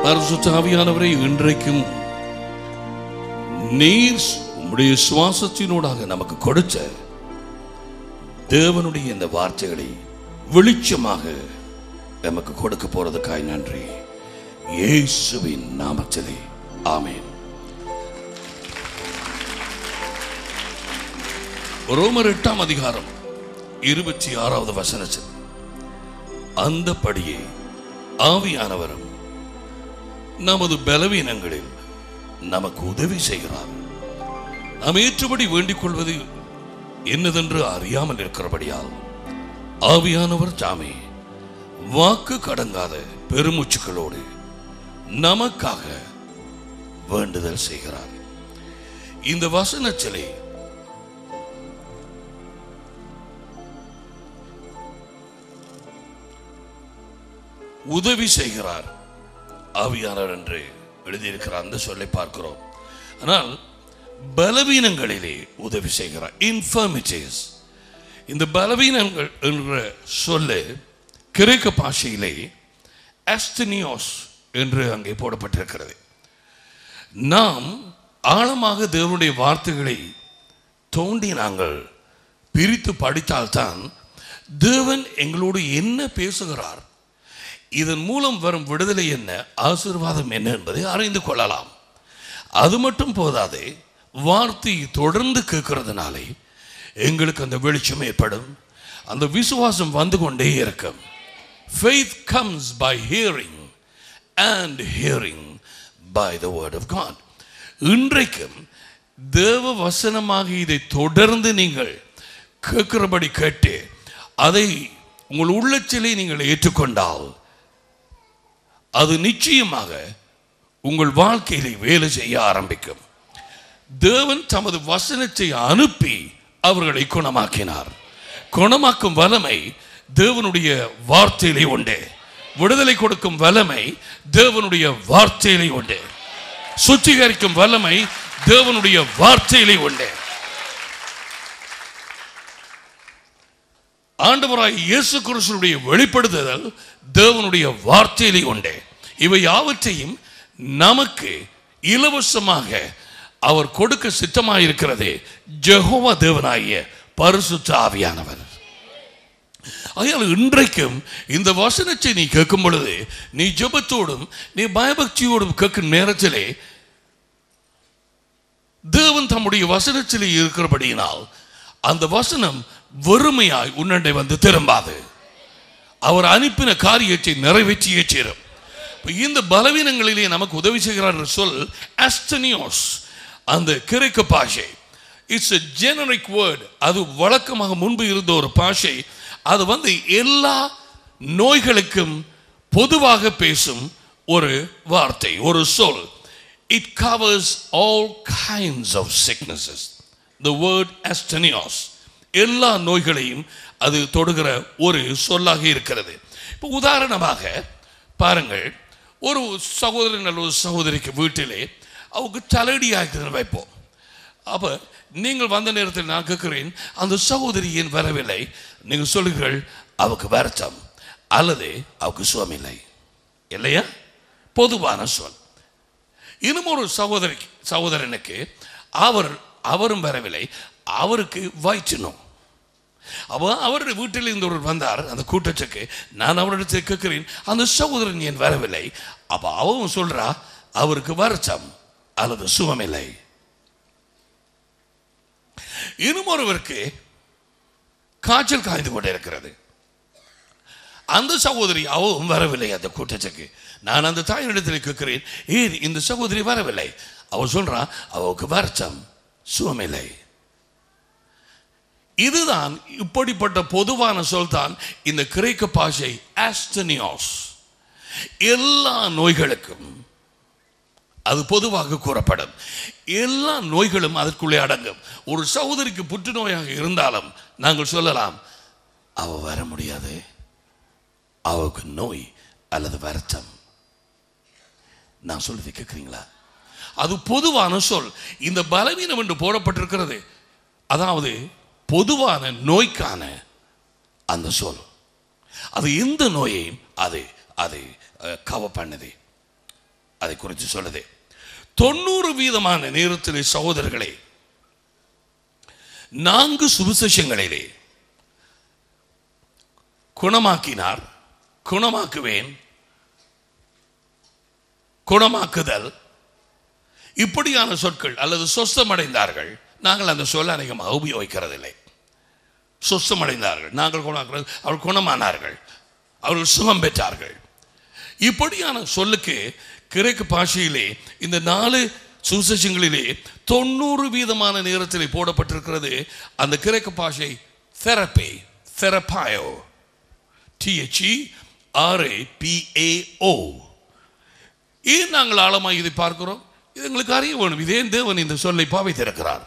பரிசுத்த ஆவியானவரை இன்றைக்கும் நீர் உம்முடைய சுவாசத்தினூடாக நமக்கு கொடுத்த தேவனுடைய இந்த வார்த்தைகளை வெளிச்சமாக நமக்கு கொடுக்க போறதுக்காய் நன்றி இயேசுவின் நாமத்திலே ஆமென் ரோமர் எட்டாம் அதிகாரம் இருபத்தி ஆறாவது வசனத்தில் அந்தபடியே ஆவியானவரும் நமது பலவீனங்களில் நமக்கு உதவி செய்கிறார் நாம் ஏற்றபடி வேண்டிக் கொள்வது என்னதென்று அறியாமல் இருக்கிறபடியால் ஆவியானவர் தாமே வாக்கு கடங்காத பெருமூச்சுக்களோடு நமக்காக வேண்டுதல் செய்கிறார் இந்த வசனத்திலே உதவி செய்கிறார் ஆவியானவர் என்று எழுதியிருக்கிற அந்த சொல்லை பார்க்கிறோம் ஆனால் பலவீனங்களிலே உதவி செய்கிறார் இன்ஃபர்மிட்டிஸ் இந்த பலவீனங்கள் என்ற சொல்லு கிரேக்க பாஷையிலே அஸ்தினியோஸ் என்று அங்கே போடப்பட்டிருக்கிறது நாம் ஆழமாக தேவனுடைய வார்த்தைகளை தோண்டி நாங்கள் பிரித்து படித்தால்தான் தேவன் எங்களோடு என்ன பேசுகிறார் இதன் மூலம் வரும் விடுதலை என்ன ஆசீர்வாதம் என்ன என்பதை அறிந்து கொள்ளலாம் அது மட்டும் போதாதே வார்த்தை தொடர்ந்து கேட்கறதுனாலே எங்களுக்கு அந்த வெளிச்சம் ஏற்படும் அந்த விசுவாசம் வந்து கொண்டே இருக்கும் faith comes by hearing and hearing by the word of God இன்றைக்கும் தேவ வசனமாக இதை தொடர்ந்து நீங்கள் கேட்கிறபடி கேட்டு அதை உங்கள் உள்ளச்சிலை நீங்கள் ஏற்றுக்கொண்டால் அது நிச்சயமாக உங்கள் வாழ்க்கையிலே வேலை செய்ய ஆரம்பிக்கும் தேவன் தமது வசனத்தை அனுப்பி அவர்களை குணமாக்கினார் குணமாக்கும் வல்லமை தேவனுடைய வார்த்தையிலே உண்டு விடுதலை கொடுக்கும் வல்லமை தேவனுடைய வார்த்தையிலே உண்டு சுத்திகரிக்கும் வல்லமை தேவனுடைய வார்த்தையிலே உண்டு ஆண்டவராய் இயேசு கிறிஸ்துடைய வெளிப்படுத்துதல் தேவனுடைய வார்த்தையிலே உண்டு இவை யாவற்றையும் நமக்கு இலவசமாக அவர் கொடுக்க சித்தமாயிருக்கிறதே ஜெகோவா தேவனாகிய பரிசுத்த ஆவியானவர் ஆகையால் இன்றைக்கும் இந்த வசனத்தை நீ கேட்கும் பொழுது நீ ஜெபத்தோடும் நீ பயபக்தியோடும் கேட்கும் நேரத்திலே தேவன் தம்முடைய வசனத்திலே இருக்கிறபடியினால் அந்த வசனம் வெறுமையாய் உன்னண்டை வந்து திரும்பாது அவர் அனுப்பின காரியத்தை நிறைவேற்றியே சேரும் இப்ப இந்த பலவீனங்களிலே நமக்கு உதவி செய்கிறார் என்று சொல் அஸ்டனியோஸ் அந்த கிரேக்க பாஷை இட்ஸ் எ ஜெனரிக் வேர்டு அது வழக்கமாக முன்பு இருந்த ஒரு பாஷை அது வந்து எல்லா நோய்களுக்கும் பொதுவாக பேசும் ஒரு வார்த்தை ஒரு சொல் it covers all kinds of sicknesses the word astonishes எல்லா நோய்களையும் அது தொடுகிற ஒரு சொல்லாக இருக்கிறது இப்போ உதாரணமாக பாருங்கள் ஒரு சகோதரன் அல்லது ஒரு சகோதரிக்கு வீட்டிலே அவங்க தலையடி ஆக்குதுன்னு வைப்போம் அப்போ நீங்கள் வந்த நேரத்தில் நான் கேட்கிறேன் அந்த சகோதரி ஏன் வரவில்லை நீங்கள் சொல்லுங்கள் அவருக்கு வருத்தம் அல்லது அவருக்கு சுவமில்லை இல்லையா பொதுவான சொல் இன்னும் ஒரு சகோதரி சகோதரனுக்கு அவர் அவரும் வரவில்லை அவருக்கு வயிற்றுணும் அப்போ அவருடைய வீட்டில் இருந்து ஒருவர் வந்தார் அந்த கூட்டத்துக்கு நான் அவரிடத்தில் கேட்கிறேன் அந்த சகோதரன் ஏன் வரவில்லை அப்போ அவன் சொல்றா அவருக்கு வருத்தம் அல்லது சுகமில்லை இன்னும் ஒருவருக்கு காய்ச்சல் காய்ந்து கொண்டே இருக்கிறது அந்த சகோதரி அவவும் வரவில்லை அந்த கூட்டத்துக்கு நான் அந்த தாயினிடத்தில் கேட்கிறேன் ஏன் இந்த சகோதரி வரவில்லை அவ சொல்றா அவளுக்கு வருத்தம் சுகமில்லை இதுதான் இப்படிப்பட்ட பொதுவான சொல் தான் இந்த கிரேக்க பாஷை ஆஸ்டனியாஸ் எல்லா நோய்களுக்கும் அது பொதுவாக கூறப்படும் எல்லா நோய்களும் அதற்குள்ளே அடங்கும் ஒரு சகோதரிக்கு புற்றுநோயாக இருந்தாலும் நாங்கள் சொல்லலாம் அவ வர முடியாது அவளுக்கு நோய் அல்லது வருத்தம் நான் சொல்றது கேட்குறீங்களா அது பொதுவான சொல் இந்த பலவீனம் என்று போடப்பட்டிருக்கிறது அதாவது பொதுவான நோய்க்கான அந்த சொல் அது எந்த நோயையும் அது அது கவ பண்ணுது அதை குறித்து சொல்லுது தொண்ணூறு வீதமான நேரத்திலே சகோதரர்களே நான்கு சுவிசேஷங்களிலே குணமாக்கினார் குணமாக்குவேன் குணமாக்குதல் இப்படியான சொற்கள் அல்லது சொஸ்தமடைந்தார்கள் நாங்கள் அந்த சொல்ல அதிகமாக உபயோகிக்கிறதில்லை சொஸ்தமடைந்தார்கள் நாங்கள் குணமாக்குறது அவர்கள் குணமானார்கள் அவர்கள் சுகம் பெற்றார்கள் இப்படியான சொல்லுக்கு கிரேக்கு பாஷையிலே இந்த நாலு சுசேஷங்களிலே தொண்ணூறு வீதமான நேரத்திலே போடப்பட்டிருக்கிறது அந்த கிரேக்கு பாஷை தெரப்பி தெரப்பாயோ டிஹெச்இ ஆர்ஏ பிஏஓ ஏன் நாங்கள் ஆழமாக இதை பார்க்கிறோம் இது எங்களுக்கு அறிய வேணும் இதே தேவன் இந்த சொல்லை பாவித்திருக்கிறார்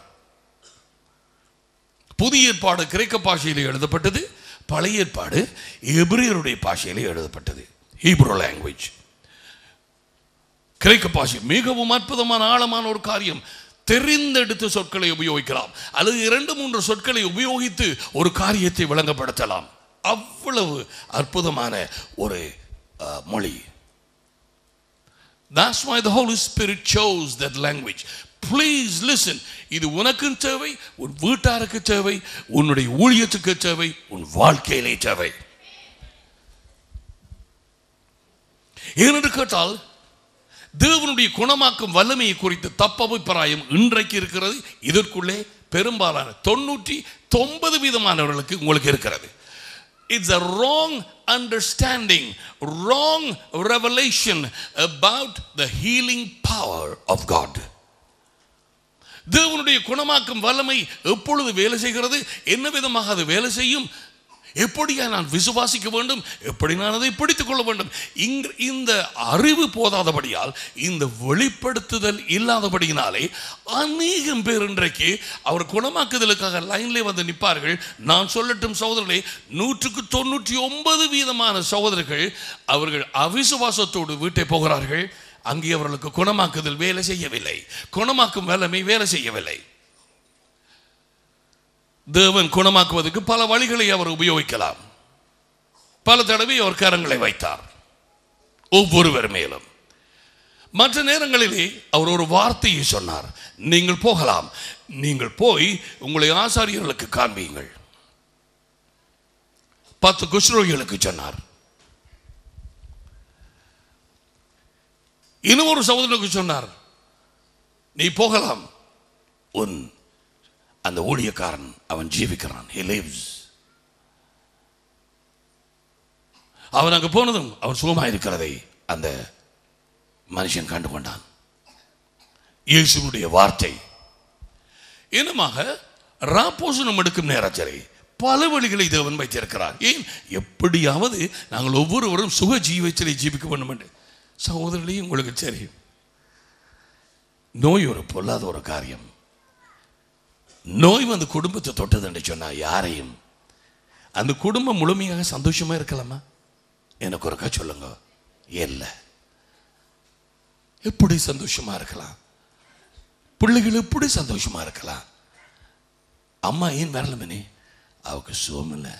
புதிய ஏற்பாடு கிரேக்க பாஷையிலே எழுதப்பட்டது பழைய ஏற்பாடு எபிரியருடைய பாஷையிலே எழுதப்பட்டது ஹீப்ரோ லாங்குவேஜ் கிரேக்க பாஷை மிகவும் அற்புதமான ஆழமான ஒரு காரியம் தெரிந்தெடுத்த சொற்களை உபயோகிக்கலாம் அல்லது இரண்டு மூன்று சொற்களை உபயோகித்து ஒரு காரியத்தை விளங்கப்படுத்தலாம் அவ்வளவு அற்புதமான ஒரு அஹ், மொழி That's why the Holy Spirit chose that language. Please listen. இது உனக்கும் தேவை உன் வீட்டாருக்கு தேவை உன்னுடைய ஊழியத்துக்கு தேவை உன் வாழ்க்கையிலே தேவை ஏனென்று கேட்டால் தேவனுடைய குணமாக்கும் வல்லமையை குறித்து தப்பபிப்பிராயம் இன்றைக்கு இருக்கிறது இதற்குள்ளே பெரும்பாலான தொண்ணூற்றி தொன்பது வீதமானவர்களுக்கு உங்களுக்கு இருக்கிறது It's a wrong understanding, wrong revelation about the healing power of God. தேவனுடைய குணமாக்கும் வல்லமை எப்பொழுது வேலை செய்கிறது என்ன விதமாக அது வேலை செய்யும் எப்படியா நான் விசுவாசிக்க வேண்டும் எப்படி நான் அதை பிடித்துக் கொள்ள வேண்டும் இங்க இந்த அறிவு போதாதபடியால் இந்த வெளிப்படுத்துதல் இல்லாதபடியினாலே அநேகம் பேர் இன்றைக்கு அவர் குணமாக்குதலுக்காக லைன்ல வந்து நிற்பார்கள் நான் சொல்லட்டும் சகோதரர்களே நூற்றுக்கு தொண்ணூற்றி ஒன்பது வீதமான சகோதரர்கள் அவர்கள் அவிசுவாசத்தோடு வீட்டை போகிறார்கள் அங்கே அவர்களுக்கு குணமாக்குதல் வேலை செய்யவில்லை குணமாக்கும் வல்லமை வேலை செய்யவில்லை தேவன் குணமாக்குவதற்கு பல வழிகளை அவர் உபயோகிக்கலாம் பல தடவை அவர் கரங்களை வைத்தார் ஒவ்வொருவர் மேலும் மற்ற நேரங்களிலே அவர் ஒரு வார்த்தையை சொன்னார் நீங்கள் போகலாம் நீங்கள் போய் உங்களை ஆசாரியர்களுக்கு காண்பியுங்கள் பத்து குஷ்ரோகிகளுக்கு சொன்னார் இன்னும் ஒரு சகோதரனுக்கு சொன்னார் நீ போகலாம் உன் அந்த ஊழியக்காரன் அவன் ஜீவிக்கிறான் he lives அவன் அங்க போனதும் அவன் சுகமாயிருக்கிறதை அந்த மனுஷன் கண்டு கொண்டான் இயேசுனுடைய வார்த்தை இன்னுமாக ராப்போசனம் எடுக்கும் நேரத்திலே பல வழிகளை தேவன் வைத்திருக்கிறார் ஏன் எப்படியாவது நாங்கள் ஒவ்வொருவரும் சுக ஜீவச்சலை ஜீவிக்க வேண்டும் என்று சகோதரர்களையும் உங்களுக்கு தெரியும் நோய் ஒரு பொல்லாத ஒரு காரியம் நோய் வந்து குடும்பத்தை தொட்டது என்று சொன்னா யாரையும் அந்த குடும்பம் முழுமையாக சந்தோஷமா இருக்கலாமா எனக்கு ஒருக்கா சொல்லுங்க இல்லை எப்படி சந்தோஷமா இருக்கலாம் பிள்ளைகள் எப்படி சந்தோஷமா இருக்கலாம் அம்மா ஏன் வரலமனே அவக்கு சுகம் இல்லை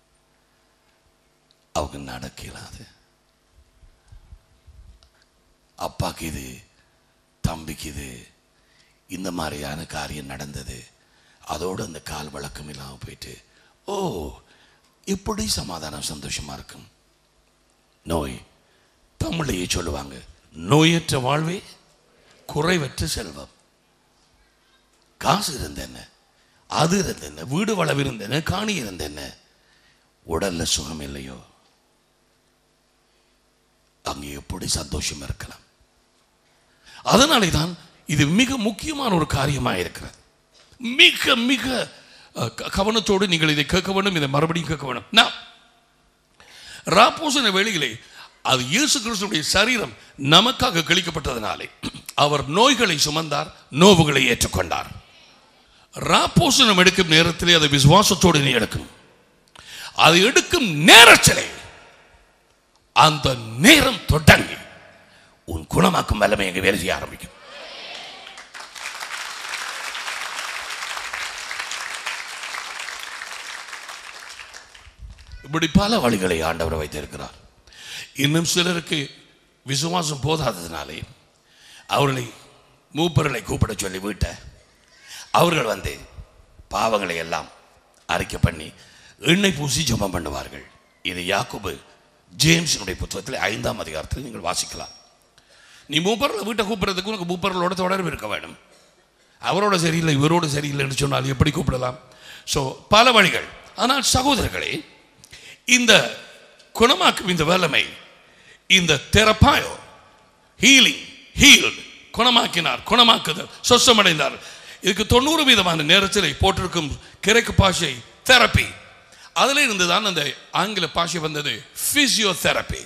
அவக்கு நடக்கலாது அப்பாக்கு இது தம்பிக்கு இது இந்த மாதிரியான காரியம் நடந்தது அதோடு அந்த கால் வழக்கம் இல்லாமல் போயிட்டு ஓ எப்படி சமாதானம் சந்தோஷமா இருக்கும் நோய் தமிழையே சொல்லுவாங்க நோயற்ற வாழ்வே குறைவற்ற செல்வம் காசு இருந்த என்ன அது இருந்த என்ன வீடு வளவு இருந்த என்ன காணி இருந்த என்ன உடல்ல சுகம் இல்லையோ அங்கே எப்படி சந்தோஷம் இருக்கலாம் அதனாலே தான் இது மிக முக்கியமான ஒரு காரியமாக இருக்கிறது மிக மிக அஹ், க- கவனத்தோடு நீங்கள் இதை கேட்க வேண்டும் இதை மறுபடியும் கேட்க வேண்டும் நான் ராப்போசன வேளையிலே அது இயேசு கிறிஸ்துடைய சரீரம் நமக்காக கழிக்கப்பட்டதனாலே அவர் நோய்களை சுமந்தார் நோவுகளை ஏற்றுக்கொண்டார் ராப்போசனம் எடுக்கும் நேரத்திலே அதை விசுவாசத்தோடு நீ எடுக்கும் அதை எடுக்கும் நேரத்திலே அந்த நேரம் தொடங்கி உன் குணமாக்கும் வல்லமை எங்க வேலை செய்ய ஆரம்பிக்கும் இப்படி பல வழிகளை ஆண்டவர் வைத்திருக்கிறார் இன்னும் சிலருக்கு விசுவாசம் போதாததினாலே அவர்களை மூப்பர்களை கூப்பிட சொல்லி வீட்டை அவர்கள் வந்து பாவங்களை எல்லாம் அறிக்கை பண்ணி எண்ணெய் பூசி ஜெபம் பண்ணுவார்கள் இது யாக்கோபு ஜேம்ஸினுடைய புத்தகத்தில் ஐந்தாம் அதிகாரத்தில் நீங்கள் வாசிக்கலாம் நீ மூப்பர்களை வீட்டை கூப்பிடுறதுக்கு உனக்கு மூப்பர்களோட தொடர்பு இருக்க வேண்டும் அவரோட சரியில்லை இவரோட சரியில்லைன்னு சொன்னால் எப்படி கூப்பிடலாம் ஸோ பல வழிகள் ஆனால் சகோதரர்களே இந்த குணமாக்கும் இந்த வல்லமை இந்த தெரப்பாயோ ஹீலிங் ஹீல்டு குணமாக்கினார் குணமாக்குதல் சொசமடைந்தார் இதுக்கு தொண்ணூறு விதமான நேரத்தில் போட்டிருக்கும் கிழக்கு பாஷை தெரப்பி அதில் இருந்து தான் அந்த ஆங்கில பாஷை வந்தது பிசியோதெரப்பி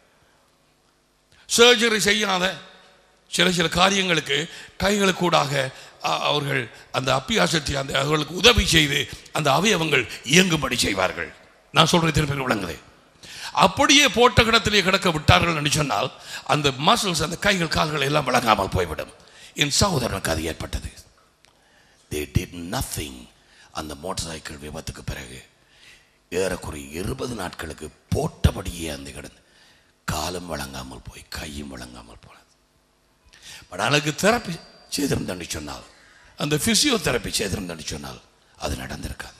சர்ஜரி செய்யாத சில சில காரியங்களுக்கு கைகளுக்கூடாக அ- அவர்கள் அந்த அப்பியாசத்தை அந்த அவர்களுக்கு உதவி செய்து அந்த அவயவங்கள் இயங்கும்படி செய்வார்கள் நான் சொல்றது திருப்பி விளங்குது அப்படியே போட்ட கிடத்திலே கிடக்க விட்டார்கள் என்று சொன்னால் அந்த மசில்ஸ் அந்த கைகள் கால்கள் எல்லாம் விளங்காமல் போய்விடும் என் சகோதரனுக்கு அது ஏற்பட்டது தே டிட் நத்திங் அந்த மோட்டார் சைக்கிள் விபத்துக்கு பிறகு ஏறக்குறைய இருபது நாட்களுக்கு போட்டபடியே அந்த கிடந்து காலும் வழங்காமல் போய் கையும் வழங்காமல் போனது பட் அழகு தெரப்பி செய்திருந்தேன்னு சொன்னால் அந்த பிசியோதெரப்பி செய்திருந்தேன்னு சொன்னால் அது நடந்திருக்காது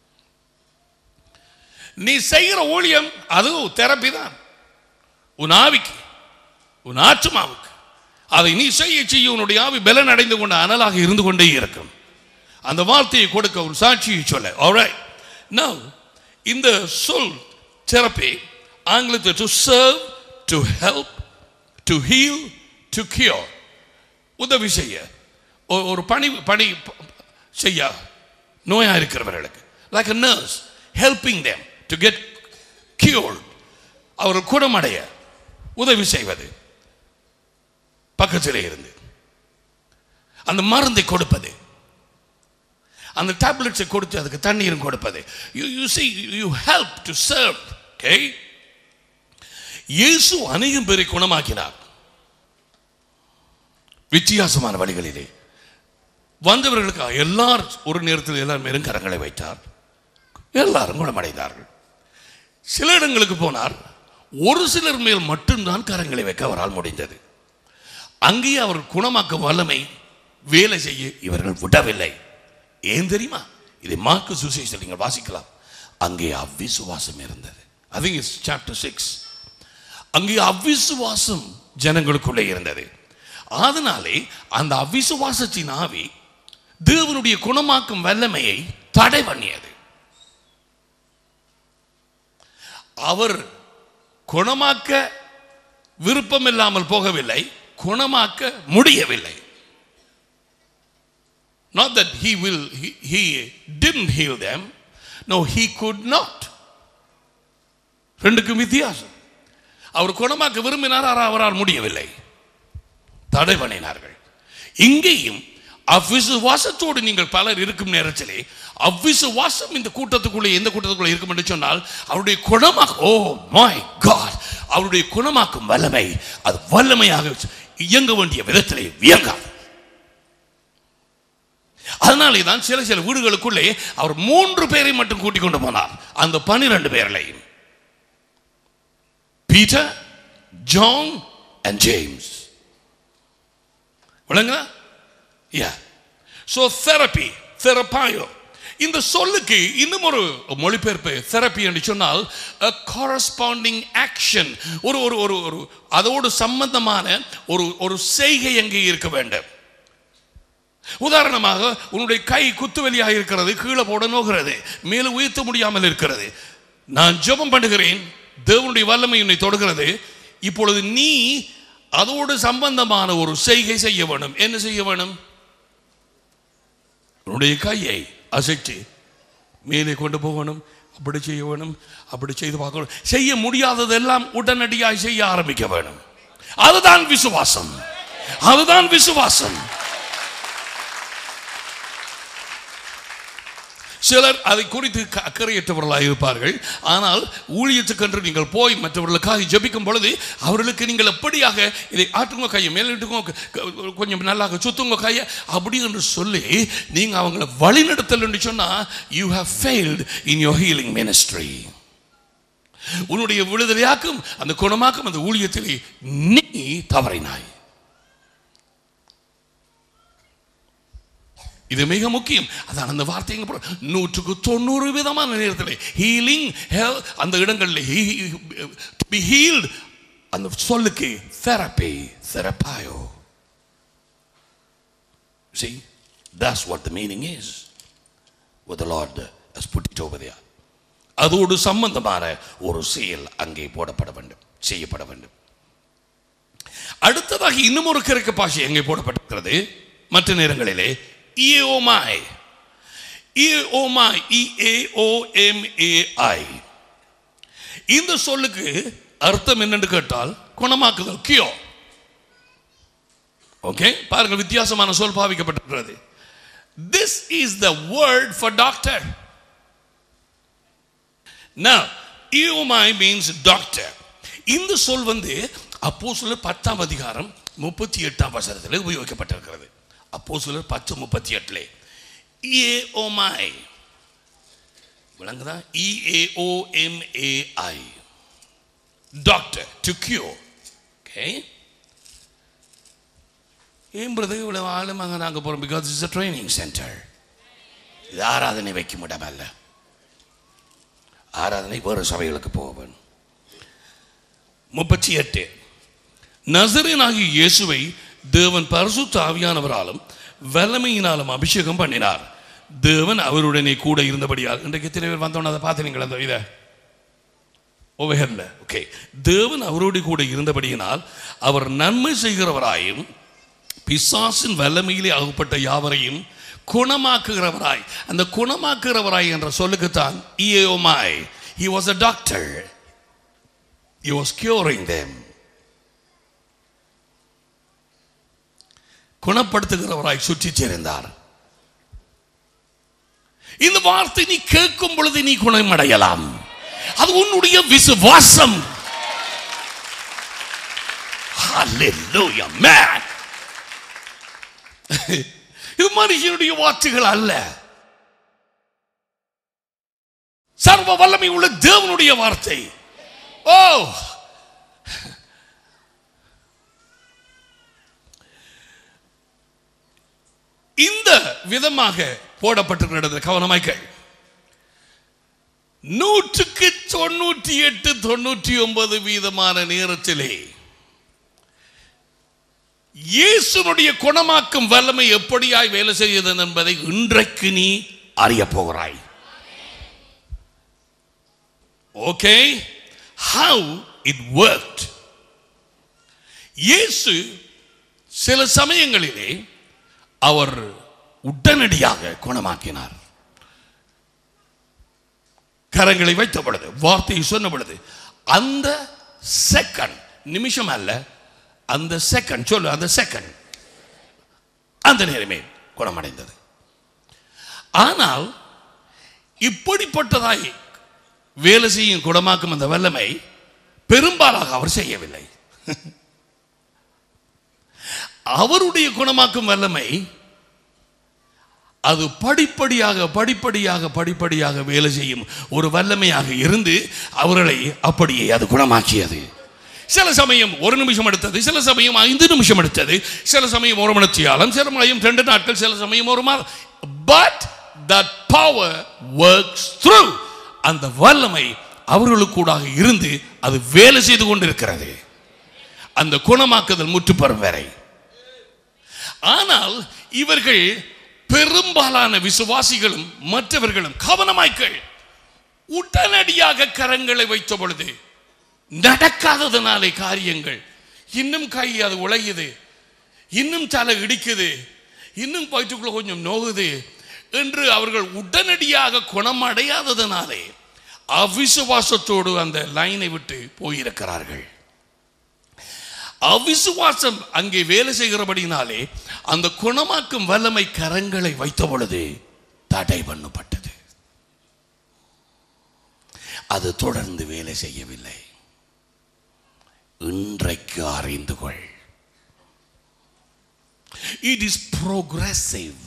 நீ செய்கிற ஊழியம் அதுவும் தெரப்பி தான் உன் ஆவிக்கு உன் ஆத்மாவுக்கு அதை நீ செய்ய செய்ய உன்னுடைய ஆவி பலன் அடைந்து கொண்ட அனலாக இருந்து கொண்டே இருக்கும் அந்த வார்த்தையை கொடுக்க உன் சாட்சியை சொல்ல alright now இந்த சொல் தெரப்பி ஆங்கிலத்தில் to serve to help to heal to cure உதவி செய்ய ஒ- ஒரு பணி பணி ப- செய்ய நோயா இருக்கிறவர்களுக்கு like a nurse helping them to get cured அவர் குணமடைய உதவி செய்வது பக்கத்திலே இருந்து அந்த மருந்தை கொடுப்பது அந்த டேப்லெட்ஸை கொடுத்து அதுக்கு தண்ணீரும் கொடுப்பது you you see you help to serve okay இயேசு அநேகம் பேரை குணமாக்கினார் வித்தியாசமான வழிகளிலே வந்தவர்களுக்கு எல்லாரும் ஒரு நேரத்தில் எல்லாரும் வெறும் கரங்களை வைத்தார் எல்லாரும் குணமடைந்தார்கள் சில இடங்களுக்கு போனார் ஒரு சிலர் மேல் மட்டும்தான் கரங்களை வைக்க அவரால் முடிந்தது அங்கேயே அவர் குணமாக்கும் வல்லமை வேலை செய்ய இவர்கள் விடவில்லை ஏன் தெரியுமா இதை மார்க்கு சுசேஷத்தில் நீங்கள் வாசிக்கலாம் அங்கே அவ்விசுவாசம் இருந்தது I think it's chapter six அங்கே அவ்விசுவாசம் ஜனங்களுக்குள்ளே இருந்தது அதனாலே அந்த அவ்விசுவாசத்தின் ஆவி தேவனுடைய குணமாக்கும் வல்லமையை தடை பண்ணியது அவர் குணமாக்க விருப்பம் இல்லாமல் போகவில்லை குணமாக்க முடியவில்லை not that he will he, he didn't heal them no he could not ரெண்டுக்கும் வித்தியாசம் அவர் குணமாக்க விரும்பினார் ஆனால் அவரால் முடியவில்லை தடை பண்ணினார்கள் இங்கேயும் அவ்விசுவாசத்தோடு நீங்கள் பலர் இருக்கும் நேரத்திலே அவ்விசுவாசம் இந்த கூட்டத்துக்குள்ளே எந்த கூட்டத்துக்குள்ளே இருக்கும் என்று சொன்னால் அவருடைய குணமாக ஓ மை காட் அவருடைய குணமாக்கும் வல்லமை அது வல்லமையாக இயங்க வேண்டிய விதத்திலே இயங்காது அதனாலே தான் சில சில வீடுகளுக்குள்ளே அவர் மூன்று பேரை மட்டும் கூட்டிக் கொண்டு போனார் அந்த பனிரெண்டு பேர்களையும் பீட்டர் ஜான் அண்ட் ஜேம்ஸ் விளங்குதா யா ஸோ தெரப்பி தெரப்பாயோ இந்த சொல்லுக்கு இன்னும் ஒரு மொழிபெயர்ப்பு தெரப்பி என்று சொன்னால் காரஸ்பாண்டிங் ஆக்ஷன் ஒரு ஒரு ஒரு ஒரு அதோடு சம்பந்தமான ஒரு ஒரு செய்கை அங்கே இருக்க வேண்டும் உதாரணமாக உன்னுடைய கை குத்துவலியாக இருக்கிறது கீழே போட நோகிறது மேலே உயர்த்த முடியாமல் இருக்கிறது நான் ஜெபம் பண்ணுகிறேன் தேவனுடைய வல்லமை உன்னை தொடுகிறது இப்பொழுது நீ அதோடு சம்பந்தமான ஒரு செய்கை செய்ய வேணும் என்ன செய்ய வேணும் உன்னுடைய கையை அசைச்சு மேலே கொண்டு போகணும் அப்படி செய்ய வேணும் அப்படி செய்து பார்க்கணும் செய்ய முடியாததெல்லாம் உடனடியாக செய்ய ஆரம்பிக்க வேணும் அதுதான் விசுவாசம் அதுதான் விசுவாசம் சிலர் அதை குறித்து க- அக்கறையற்றவர்களாக இருப்பார்கள் ஆனால் ஊழியத்துக்கென்று நீங்கள் போய் மற்றவர்களுக்காக ஜெபிக்கும் பொழுது அவர்களுக்கு நீங்கள் எப்படியாக இதை ஆட்டுங்க கையை மேலிட்டுங்க க- க- கொஞ்சம் நல்லாக சுத்துங்க கையை அப்படி என்று சொல்லி நீங்கள் அவங்கள வழிநடத்தல் என்று சொன்னால் you have failed in your healing ministry உன்னுடைய விடுதலையாக்கும் அந்த குணமாக்கும் அந்த ஊழியத்திலே நீ தவறினாய் இது மிக முக்கியம் அதான் அந்த வார்த்தை எங்க போற- நூற்றுக்கு தொண்ணூறு விதமான நேரத்தில் ஹீலிங் அந்த இடங்களில் பி ஹீல்ட் அந்த சொல்லுக்கு தெரப்பி தெரப்பாயோ See, that's what the meaning is. What the Lord has put it over there. அதோடு சம்பந்தமான ஒரு செயல் அங்கே போடப்பட வேண்டும் செய்யப்பட வேண்டும் அடுத்ததாக இன்னும் ஒரு கிழக்கு பாஷை எங்கே போடப்பட்டிருக்கிறது மற்ற நேரங்களிலே இஓமாய் இஓமாய் இஏஓஎம்ஏஐ இந்த சொல்லுக்கு அர்த்தம் என்னன்னு கேட்டால் குணமாக்குதல் கியோ ஓகே பாருங்கள் வித்தியாசமான சொல் பாவிக்கப்பட்டிருக்கிறது this is the word for doctor Now, EOMI means doctor. இந்த சொல் வந்து அப்போ சிலர் பத்தாம் அதிகாரம் முப்பத்தி எட்டாம் வசனத்தில் உபயோகிக்கப்பட்டிருக்கிறது அப்போ சிலர் பத்து முப்பத்தி எட்டுல இஏஓமாய் விளங்குதா இஏஓஎம்ஏஐ டாக்டர் டு கியூ ஓகே ஏன் பிரதர் இவ்வளவு ஆழமாக நாங்கள் போகிறோம் because it's a training centre இது ஆராதனை வைக்கும் இடம் அல்ல ஆராதனை வேறு சபைகளுக்கு போவேன் முப்பத்தி எட்டு நசரேனாகிய இயேசுவை தேவன் பரிசுத்த ஆவியானவராலும் வல்லமையினாலும் அபிஷேகம் பண்ணினார் தேவன் அவருடனே கூட இருந்தபடியால் இன்றைக்கு எத்தனை பேர் வந்தோன்னு அதை பார்த்தீங்களா அந்த இதை ஓவஹெல்ல ஓகே தேவன் அவரோடு கூட இருந்தபடியினால் அவர் நன்மை செய்கிறவராயும் பிசாசின் வல்லமையிலே அகப்பட்ட யாவரையும் குணமாக்குகிறவராய் அந்த குணமாக்குகிறவராய் என்ற சொல்லுக்குத்தான் இயோமாய் he was a doctor he was curing them குணப்படுத்துகிறவராய் சுற்றிச் சேர்ந்தார் இந்த வார்த்தை நீ கேட்கும் பொழுது நீ குணமடையலாம் அது உன்னுடைய விசுவாசம் Hallelujah, man. இது மனுஷனுடைய வார்த்தைகள் அல்ல சர்வ வல்லமை உள்ள தேவனுடைய வார்த்தை ஓ இந்த விதமாக போடப்பட்டிருக்கிறது கவனமாய்கள் நூற்றுக்கு தொண்ணூற்றி எட்டு தொண்ணூற்றி ஒன்பது வீதமான நேரத்திலே இயேசுனுடைய குணமாக்கும் வல்லமை எப்படியாய் வேலை செய்யுது என்பதை இன்றைக்கு நீ அறிய போகிறாய் ஓகே ஹவு இட் ஒர்க் இயேசு சில சமயங்களிலே அவர் உடனடியாக குணமாக்கினார் கரங்களை வைத்த பொழுது வார்த்தையை சொன்ன பொழுது அந்த செகண்ட் நிமிஷம் அல்ல அந்த செகண்ட் சொல்லு அந்த செகண்ட் அந்த நேரமே குணமடைந்தது ஆனால் இப்படிப்பட்டதாய் வேலை செய்யும் குணமாக்கும் அந்த வல்லமை பெரும்பாலாக அவர் செய்யவில்லை அவருடைய குணமாக்கும் வல்லமை அது படிப்படியாக படிப்படியாக படிப்படியாக வேலை செய்யும் ஒரு வல்லமையாக இருந்து அவர்களை அப்படியே அது குணமாக்கியது சில சமயம் ஒரு நிமிஷம் எடுத்தது சில சமயம் ஐந்து நிமிஷம் எடுத்தது சில சமயம் ஒரு மணித்தியாலம் சில சமயம் ரெண்டு நாட்கள் சில சமயம் ஒரு மாதம் but that power works through அந்த வல்லமை அவர்களுக்கூடாக இருந்து அது வேலை செய்து கொண்டிருக்கிறது அந்த குணமாக்குதல் முற்றுப்பெறும் வரை ஆனால் இவர்கள் பெரும்பாலான விசுவாசிகளும் மற்றவர்களும் கவனமாய்க்கள் உடனடியாக கரங்களை வைத்த பொழுது நடக்காததுனாலே காரியங்கள் இன்னும் கை அது உழையுது இன்னும் தலை இடிக்குது இன்னும் வயிற்றுக்குள்ள கொஞ்சம் நோகுது என்று அவர்கள் உடனடியாக குணமடையாததுனாலே அவிசுவாசத்தோடு அந்த லைனை விட்டு போயிருக்கிறார்கள் அவிசுவாசம் அங்கே வேலை செய்கிறபடினாலே அந்த குணமாக்கும் வல்லமை கரங்களை வைத்த பொழுது தடை பண்ணப்பட்டது அது தொடர்ந்து வேலை செய்யவில்லை இன்றைக்கு அறிந்து கொள் it is progressive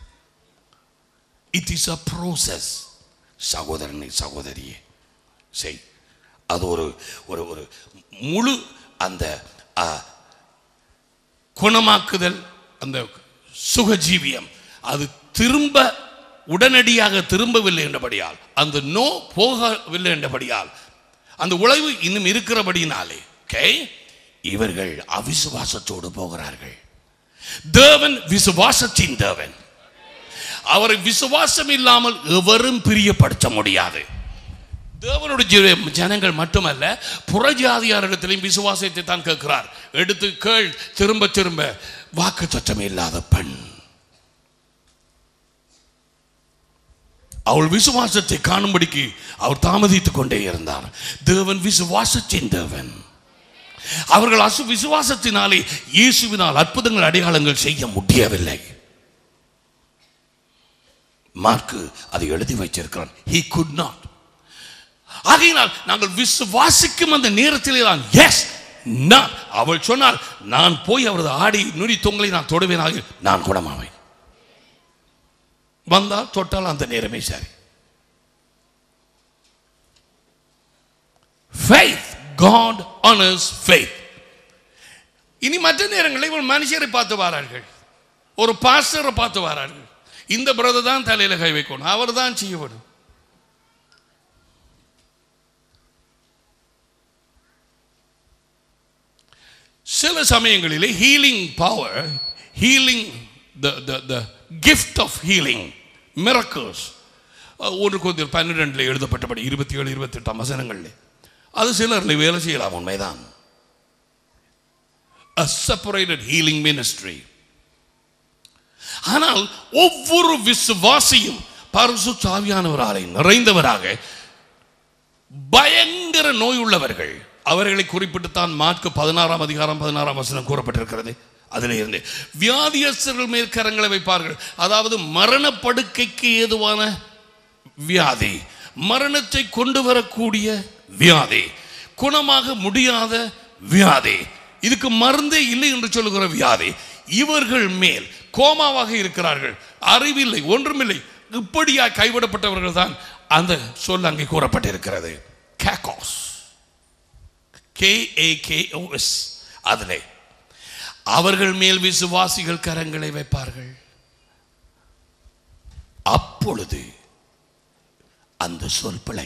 it is a process சகோதரனை சகோதரியே செய் அது ஒரு ஒரு ஒரு முழு அந்த ஆ, குணமாக்குதல் அந்த சுகஜீவியம் அது திரும்ப உடனடியாக திரும்பவில்லை என்றபடியால் அந்த நோ போகவில்லை என்றபடியால் அந்த உழைவு இன்னும் இருக்கிறபடினாலே ஓகே இவர்கள் அவிசுவாசத்தோடு போகிறார்கள் தேவன் விசுவாசத்தின் தேவன் அவரை விசுவாசம் இல்லாமல் எவரும் பிரியப்படுத்த முடியாது தேவனுடைய ஜீவ- ஜனங்கள் மட்டுமல்ல புறஜாதியாரிடத்திலையும் விசுவாசத்தை தான் கேட்கிறார் எடுத்து கேள் திரும்ப திரும்ப வாக்கு சத்தம் இல்லாத பெண் அவள் விசுவாசத்தை காணும்படிக்கு அவர் தாமதித்துக் கொண்டே இருந்தார் தேவன் விசுவாசத்தின் தேவன் அவர்கள் அசு விசுவாசத்தினாலே இயேசுவினால் அற்புதங்கள் அடையாளங்கள் செய்ய முடியவில்லை மார்க்கு அதை எழுதி வைச்சிருக்கிறான் he could not ஆகையினால் நாங்கள் விசுவாசிக்கும் அந்த நேரத்திலே தான் எஸ் நான் அவள் சொன்னால் நான் போய் அவரது ஆடி நுனி தொங்கலை நான் தொடுவேனாக நான் குணமாவேன் வந்தால் தொட்டால் அந்த நேரமே சரி faith god honors faith இனி மற்ற நேரங்களில் ஒரு மனுஷரை பார்த்து வாரார்கள் ஒரு பாஸ்டரை பார்த்து வாரார்கள் இந்த பிரதர் தான் தலையில கை வைக்கணும் அவர் தான் செய்யப்படும் சில சமயங்களிலே healing power healing the the the gift of healing miracles ஒன்று கொஞ்சம் பன்னிரெண்டில் எழுதப்பட்டபடி இருபத்தி ஏழு இருபத்தெட்டாம் வசனங்களில் அது சிலரில் வேலை செய்யலாம் உண்மைதான் a separated healing ministry ஆனால் ஒவ்வொரு விசுவாசியும் பரிசு சாவியானவராலே நிறைந்தவராக பயங்கர நோய் உள்ளவர்கள் அவர்களை குறிப்பிட்டுத்தான் மார்க்கு பதினாறாம் அதிகாரம் பதினாறாம் வசனம் கூறப்பட்டிருக்கிறது அதில் இருந்து வியாதியஸ்தர்கள் மேல் கரங்களை வைப்பார்கள் அதாவது மரணப்படுக்கைக்கு ஏதுவான வியாதி மரணத்தை கொண்டு வரக்கூடிய வியாதி குணமாக முடியாத வியாதி இதுக்கு மருந்தே இல்லை என்று சொல்லுகிற வியாதி இவர்கள் மேல் கோமாவாக இருக்கிறார்கள் அறிவில்லை ஒன்றுமில்லை இப்படியா கைவிடப்பட்டவர்கள் தான் அந்த சொல் அங்கே கூறப்பட்டிருக்கிறது கேகாஸ் கே ஏ கே எஸ் அதிலே அவர்கள் மேல் விசுவாசிகள் கரங்களை வைப்பார்கள் அப்பொழுது அந்த சொல் பிழை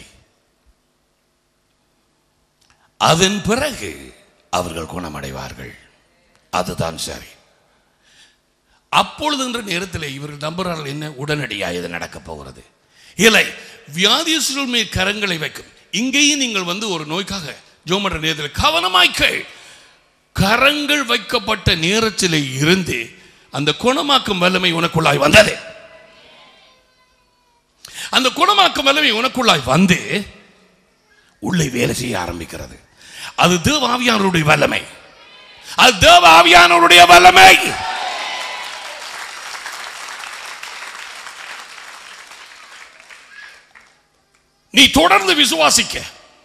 அதன் பிறகு அவர்கள் குணமடைவார்கள் அதுதான் சரி அப்பொழுது என்ற நேரத்தில் இவர்கள் நம்புகிறார்கள் என்ன உடனடியாக இது நடக்கப் போகிறது இல்லை வியாதியஸ்தர்கள் மேல் கரங்களை வைக்கும் இங்கேயும் நீங்கள் வந்து ஒரு நோய்க்காக ஜோமன்ற நேரத்தில் கவனமாய்க்கள் கரங்கள் வைக்கப்பட்ட நேரத்திலே இருந்து அந்த குணமாக்கும் வல்லமை உனக்குள்ளாய் வந்தது அந்த குணமாக்கும் வல்லமை உனக்குள்ளாய் வந்து உள்ளே வேலை செய்ய ஆரம்பிக்கிறது அது தேவ ஆவியானவருடைய வல்லமை அது தேவ ஆவியானவருடைய வல்லமை நீ தொடர்ந்து விசுவாசிக்க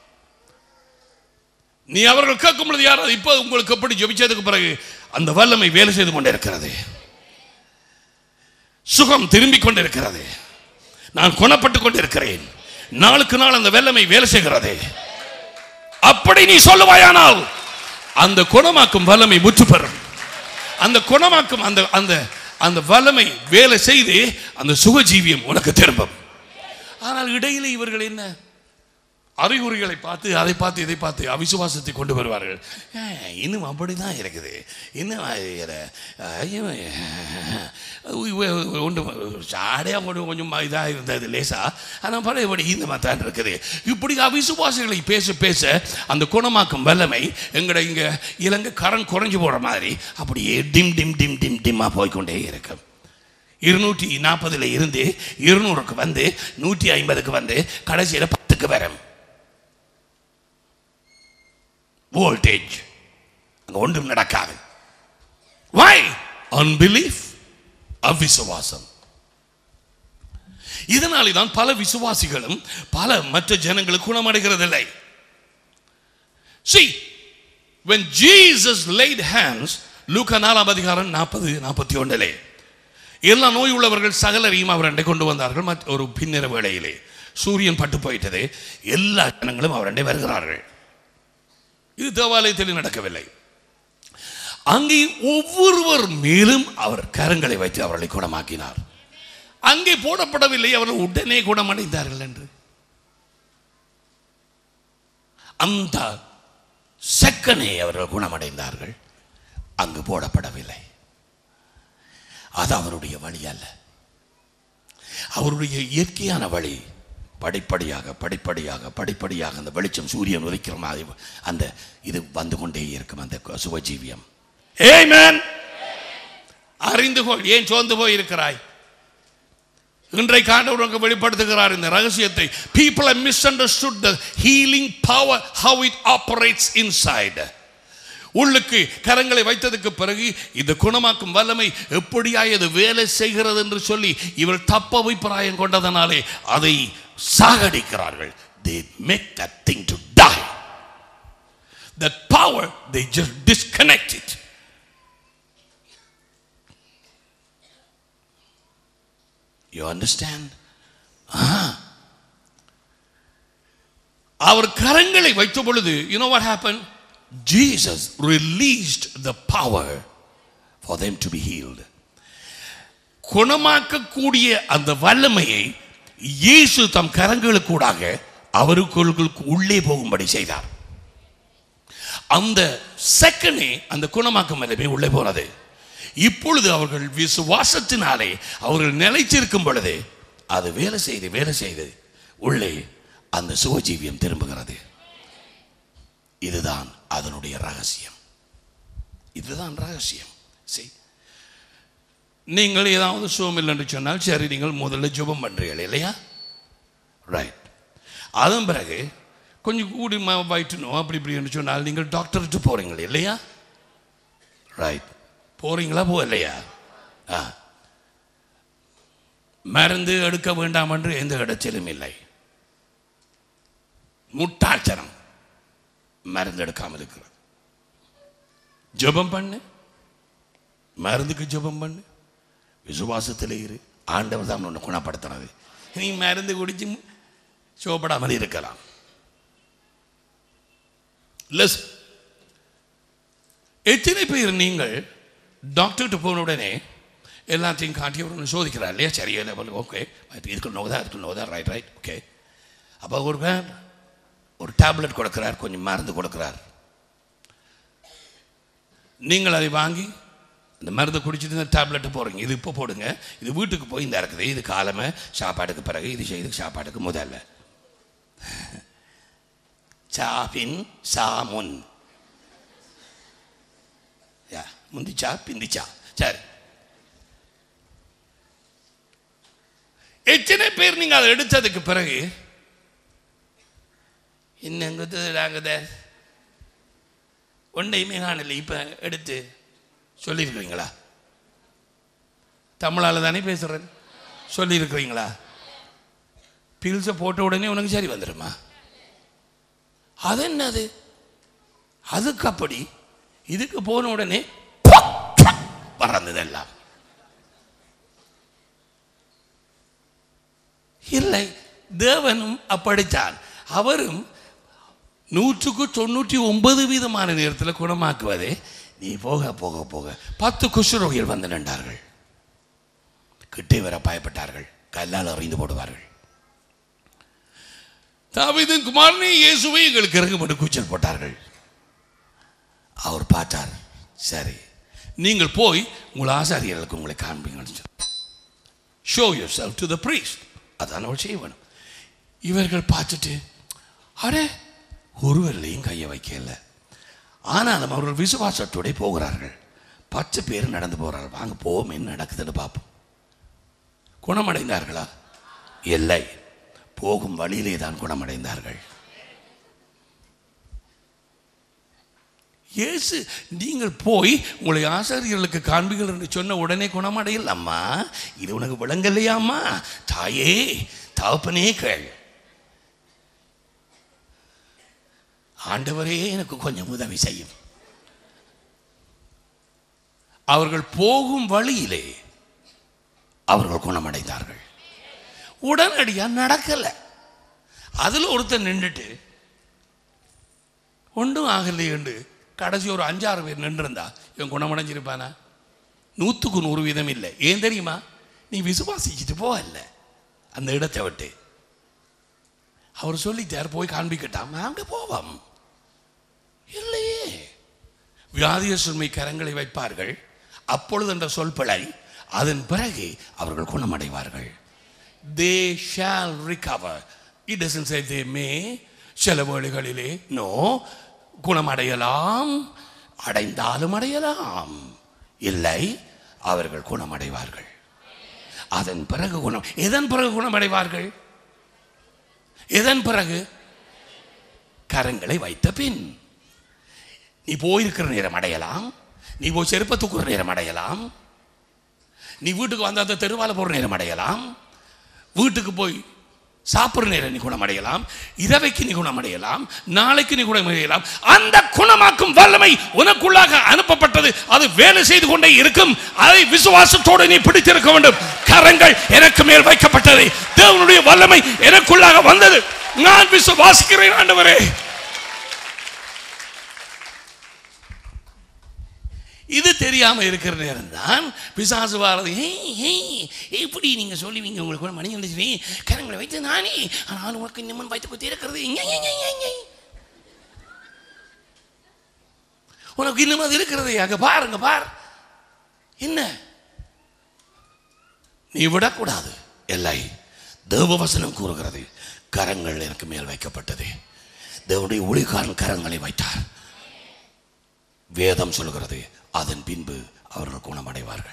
நீ அவர்கள் கேட்கும் பொழுது யாராவது இப்போ உங்களுக்கு எப்படி ஜெபிச்சதுக்கு பிறகு அந்த வல்லமை வேலை செய்து கொண்டிருக்கிறது சுகம் திரும்பிக் கொண்டிருக்கிறது நான் குணப்பட்டுக் கொண்டிருக்கிறேன் நாளுக்கு நாள் அந்த வல்லமை வேலை செய்கிறது அப்படி நீ சொல்லுவாயானால் அந்த குணமாக்கும் வல்லமை முற்று பெறும் அந்த குணமாக்கும் அந்த அந்த அந்த வல்லமை வேலை செய்து அந்த சுகஜீவியம் உனக்கு திரும்பும் ஆனால் இடையில இவர்கள் என்ன அறிகுறிகளை பார்த்து அதை பார்த்து இதை பார்த்து அவிசுவாசத்தை கொண்டு வருவார்கள் ஏ, இன்னும் அப்படிதான் இருக்குது இன்னும் ஒன்று சாடையாக கொண்டு கொஞ்சம் இதாக இருந்தது லேசா ஆனால் பழையபடி இந்த மாதிரி தான் இருக்குது இப்படி அவிசுவாசிகளை பேச பேச அந்த குணமாக்கும் வல்லமை எங்கட இங்கே இலங்கை கரண் குறைஞ்சு போகிற மாதிரி அப்படியே டிம் டிம் டிம் டிம் டிம்மாக போய்க்கொண்டே இருக்கும் இருநூற்றி நாற்பதுல இருந்து இருநூறுக்கு வந்து நூற்றி ஐம்பதுக்கு வந்து கடைசியில் பத்துக்கு வரும் வோல்டேஜ் அங்க ஒன்றும் நடக்காது வை அன்பிலீஃப் அவிசுவாசம் இதனாலே தான் பல விசுவாசிகளும் பல மற்ற ஜனங்களுக்கு குணமடைகிறதில்லை See, when Jesus laid hands, லூக்கா நாலாம் அதிகாரம் நாற்பது நாற்பத்தி ஒன்றிலே எல்லா நோய் உள்ளவர்கள் சகலரையும் அவர் அண்டை கொண்டு வந்தார்கள் மற்ற ஒரு பின்னிற வேளையிலே சூரியன் பட்டு போயிட்டது எல்லா ஜனங்களும் அவர் அண்டை வருகிறார்கள் இது தேவாலயத்தில் நடக்கவில்லை அங்கே ஒவ்வொருவர் மேலும் அவர் கரங்களை வைத்து அவர்களை குணமாக்கினார் அங்கே போடப்படவில்லை அவர்கள் உடனே குணமடைந்தார்கள் என்று அந்த செக்கனே அவர்கள் குணமடைந்தார்கள் அங்கு போடப்படவில்லை அது அவருடைய வழி அல்ல அவருடைய இயற்கையான வழி படிப்படியாக படிப்படியாக படிப்படியாக அந்த வெளிச்சம் சூரியன் உதிக்கிற மாதிரி அந்த இது வந்து கொண்டே இருக்கும் அந்த சுவஜீவியம் Amen. அறிந்து கொள் ஏன் சோர்ந்து போய் இருக்கிறாய் இன்றைக்கு ஆண்டவர் உனக்கு வெளிப்படுத்துகிறார் இந்த ரகசியத்தை people have misunderstood the healing power how it operates inside உள்ளுக்கு கரங்களை வைத்ததுக்கு பிறகு இந்த குணமாக்கும் வல்லமை எப்படியாய் அது வேலை செய்கிறது என்று சொல்லி இவர் தப்ப அபிப்பிராயம் கொண்டதனாலே அதை சாகடிக்கிறார்கள் they make that thing to die that power they just disconnect it you understand அவர் கரங்களை வைத்த பொழுது you know what happened Jesus released the power for them to be healed குணமாக்கக்கூடிய அந்த வல்லமையை இயேசு தம் கரங்களுக்கூடாக அவருக்குள்ளுக்கு உள்ளே போகும்படி செய்தார் அந்த செகண்டே அந்த குணமாக்கும் வல்லமை உள்ளே போனது இப்பொழுது அவர்கள் விசுவாசத்தினாலே அவர்கள் நிலைச்சிருக்கும் பொழுது அது வேலை செய்து வேலை செய்து உள்ளே அந்த சுகஜீவியம் திரும்புகிறது இதுதான் அதனுடைய ரகசியம் இதுதான் ரகசியம் சரி நீங்கள் ஏதாவது சுகம் என்று சொன்னால் சரி நீங்கள் முதல்ல ஜெபம் பண்றீர்கள் இல்லையா ரைட் அதன் பிறகு கொஞ்சம் கூடி ம- வயிற்றுனோ அப்படி இப்படின்னு சொன்னால் நீங்கள் டாக்டர்கிட்ட போறீங்க இல்லையா ரைட் போறீங்களா போகலையா ஆ மருந்து எடுக்க வேண்டாம் என்று எந்த இடத்திலும் இல்லை முட்டாள்தனம் மருந்து எடுக்காமல் இருக்கிறது ஜெபம் பண்ணு மருந்துக்கு ஜெபம் பண்ணு விசுவாசத்தில் இரு ஆண்டவர் தான் உன்னை குணப்படுத்தினது நீ மருந்து குடிச்சு சோப்படாமல் இருக்கலாம் லெஸ் எத்தனை பேர் நீங்கள் டாக்டர்கிட்ட போன உடனே எல்லாத்தையும் காட்டி அவர் ஒன்று சோதிக்கிறார் இல்லையா சரியா லெவல் ஓகே இதுக்கு நோதா இதுக்கு நோதா ரைட் ரைட் ஓகே அப்போ ஒரு ஒரு டேப்லெட் கொடுக்கிறார் கொஞ்சம் மருந்து கொடுக்கிறார் நீங்கள் அதை வாங்கி இந்த மருந்தை குடிச்சிட்டு இந்த டேப்லெட்டு போடுறீங்க இது இப்போ போடுங்க இது வீட்டுக்கு போய் இந்த இருக்குது இது காலமே சாப்பாட்டுக்கு பிறகு இது செய்து சாப்பாட்டுக்கு முதல்ல சாபின் சாமுன் யா முந்திச்சா பிந்திச்சா சரி எத்தனை பேர் நீங்க அதை எடுத்ததுக்கு பிறகு இன்னங்குது நாங்குத ஒன்றையுமே காணல இப்ப எடுத்து சொல்லியிருக்கிறீங்களா தமிழால தானே பேசுறேன் சொல்லியிருக்கிறீங்களா பில்ஸை போட்ட உடனே உனக்கு சரி வந்துடுமா அது என்னது அதுக்கு அப்படி இதுக்கு போன உடனே பறந்ததெல்லாம் இல்லை தேவனும் அப்படித்தான் அவரும் நூற்றுக்கு தொண்ணூற்றி ஒன்பது வீதமான நேரத்தில் குணமாக்குவதே நீ போக போக போக பத்து குஷ்டரோகிகள் வந்து நின்றார்கள் கிட்டே வர பயப்பட்டார்கள் கல்லால் அறிந்து போடுவார்கள் தாவீதின் குமாரனே இயேசுவை எங்களுக்கு இறங்கும்படி கூச்சல் போட்டார்கள் அவர் பார்த்தார் சரி நீங்கள் போய் உங்கள் ஆசாரியர்களுக்கு உங்களை காண்பீங்கன்னு show yourself to the priest அதான் அவள் செய்ய வேணும் இவர்கள் பார்த்துட்டு அடே ஒருவரிலையும் கையை வைக்கல ஆனாலும் அவர்கள் விசுவாசத்தோட போகிறார்கள் பத்து பேர் நடந்து போகிறார்கள் வாங்க போவோம் என்ன நடக்குதுன்னு பார்ப்போம் குணமடைந்தார்களா இல்லை போகும் வழியிலே தான் குணமடைந்தார்கள் இயேசு நீங்கள் போய் உங்களை ஆசாரியர்களுக்கு காண்பீர்கள் என்று சொன்ன உடனே குணமடையில் அம்மா இது உனக்கு விளங்கலையாம்மா தாயே தகப்பனே கேள் ஆண்டவரே எனக்கு கொஞ்சம் உதவி செய்யும் அவர்கள் போகும் வழியிலே அவர்கள் குணமடைந்தார்கள் உடனடியா நடக்கல அதுல ஒருத்தன் நின்றுட்டு ஒன்றும் ஆகலையேண்டு கடைசி ஒரு அஞ்சாறு பேர் நின்றுருந்தா இவன் குணமடைஞ்சிருப்பானா நூற்றுக்கு நூறு வீதம் இல்லை ஏன் தெரியுமா நீ விசுவாசிச்சுட்டு போகல அந்த இடத்தை விட்டு அவர் சொல்லிட்டார் போய் காண்பிக்கட்டாம் அங்க போவோம் இல்லையே வியாதியசுமை கரங்களை வைப்பார்கள் அப்பொழுது என்ற சொல் பிழை அதன் பிறகு அவர்கள் குணமடைவார்கள் they shall recover it doesn't say they may சில வேளைகளிலே நோ குணமடையலாம் அடைந்தாலும் அடையலாம் இல்லை அவர்கள் குணமடைவார்கள் அதன் பிறகு குணம் எதன் பிறகு குணமடைவார்கள் எதன் பிறகு கரங்களை வைத்த பின் நீ போயிருக்கிற நேரம் அடையலாம் நீ போய் செருப்ப தூக்குற நேரம் அடையலாம் நீ வீட்டுக்கு வந்த அந்த தெருவால போற நேரம் அடையலாம் வீட்டுக்கு போய் சாப்பிட்ற நேரம் நீ குணமடையலாம் இரவைக்கு நீ குணமடையலாம் நாளைக்கு நீ குணமடையலாம் அந்த குணமாக்கும் வல்லமை உனக்குள்ளாக அனுப்பப்பட்டது அது வேலை செய்து கொண்டே இருக்கும் அதை விசுவாசத்தோடு நீ பிடித்திருக்க வேண்டும் கரங்கள் எனக்கு மேல் வைக்கப்பட்டது தேவனுடைய வல்லமை எனக்குள்ளாக வந்தது நான் விசுவாசிக்கிறேன் ஆண்டவரே இது தெரியாம இருக்கிற நேரம் தான் பிசாசு வாரது "ஹேய், ஹேய், எப்படி நீங்க சொல்லுவீங்க உங்களுக்கு கூட மணி வந்துச்சு கரங்களை வைத்து நானே ஆனால் உனக்கு நிம்மன் வைத்து குத்தி இருக்கிறது இங்க, இங்க, இங்க, இங்க. உனக்கு இன்னும் அது இருக்கிறது அங்க பாருங்க பார் என்ன நீ விடக்கூடாது இல்லை தேவவசனம் கூறுகிறது கரங்கள் எனக்கு மேல் வைக்கப்பட்டது தேவனுடைய ஒளிகாரன் கரங்களை வைத்தார் வேதம் சொல்கிறது அதன் பின்பு அவர்கள் குணமடைவார்கள்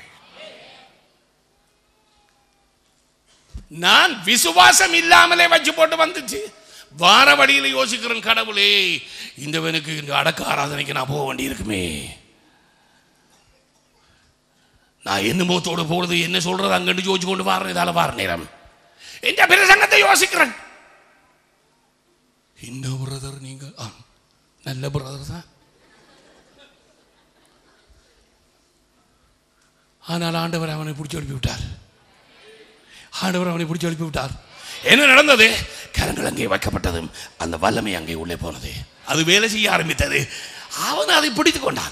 நான் விசுவாசம் இல்லாமலே வச்சு போட்டு வந்துச்சு வார வழியில் யோசிக்கிறேன் கடவுளே இந்தவனுக்கு இந்த அடக்க ஆராதனைக்கு நான் போக வேண்டி இருக்குமே நான் என்ன முகத்தோடு போறது என்ன சொல்றது அங்கிட்டு யோசிச்சு கொண்டு வார இதால வார நேரம் என்ற பிரசங்கத்தை யோசிக்கிறேன் இந்த பிரதர் நீங்க ஆ நல்ல பிரதர் தான் ஆனால் ஆண்டவர் அவனை பிடிச்சி அனுப்பி விட்டார் ஆண்டவர் அவனை பிடிச்சி அனுப்பி விட்டார் என்ன நடந்தது கரங்கள் அங்கே வைக்கப்பட்டதும் அந்த வல்லமை அங்கே உள்ளே போனது அது வேலை செய்ய ஆரம்பித்தது அவன் அதை பிடித்துக் கொண்டான்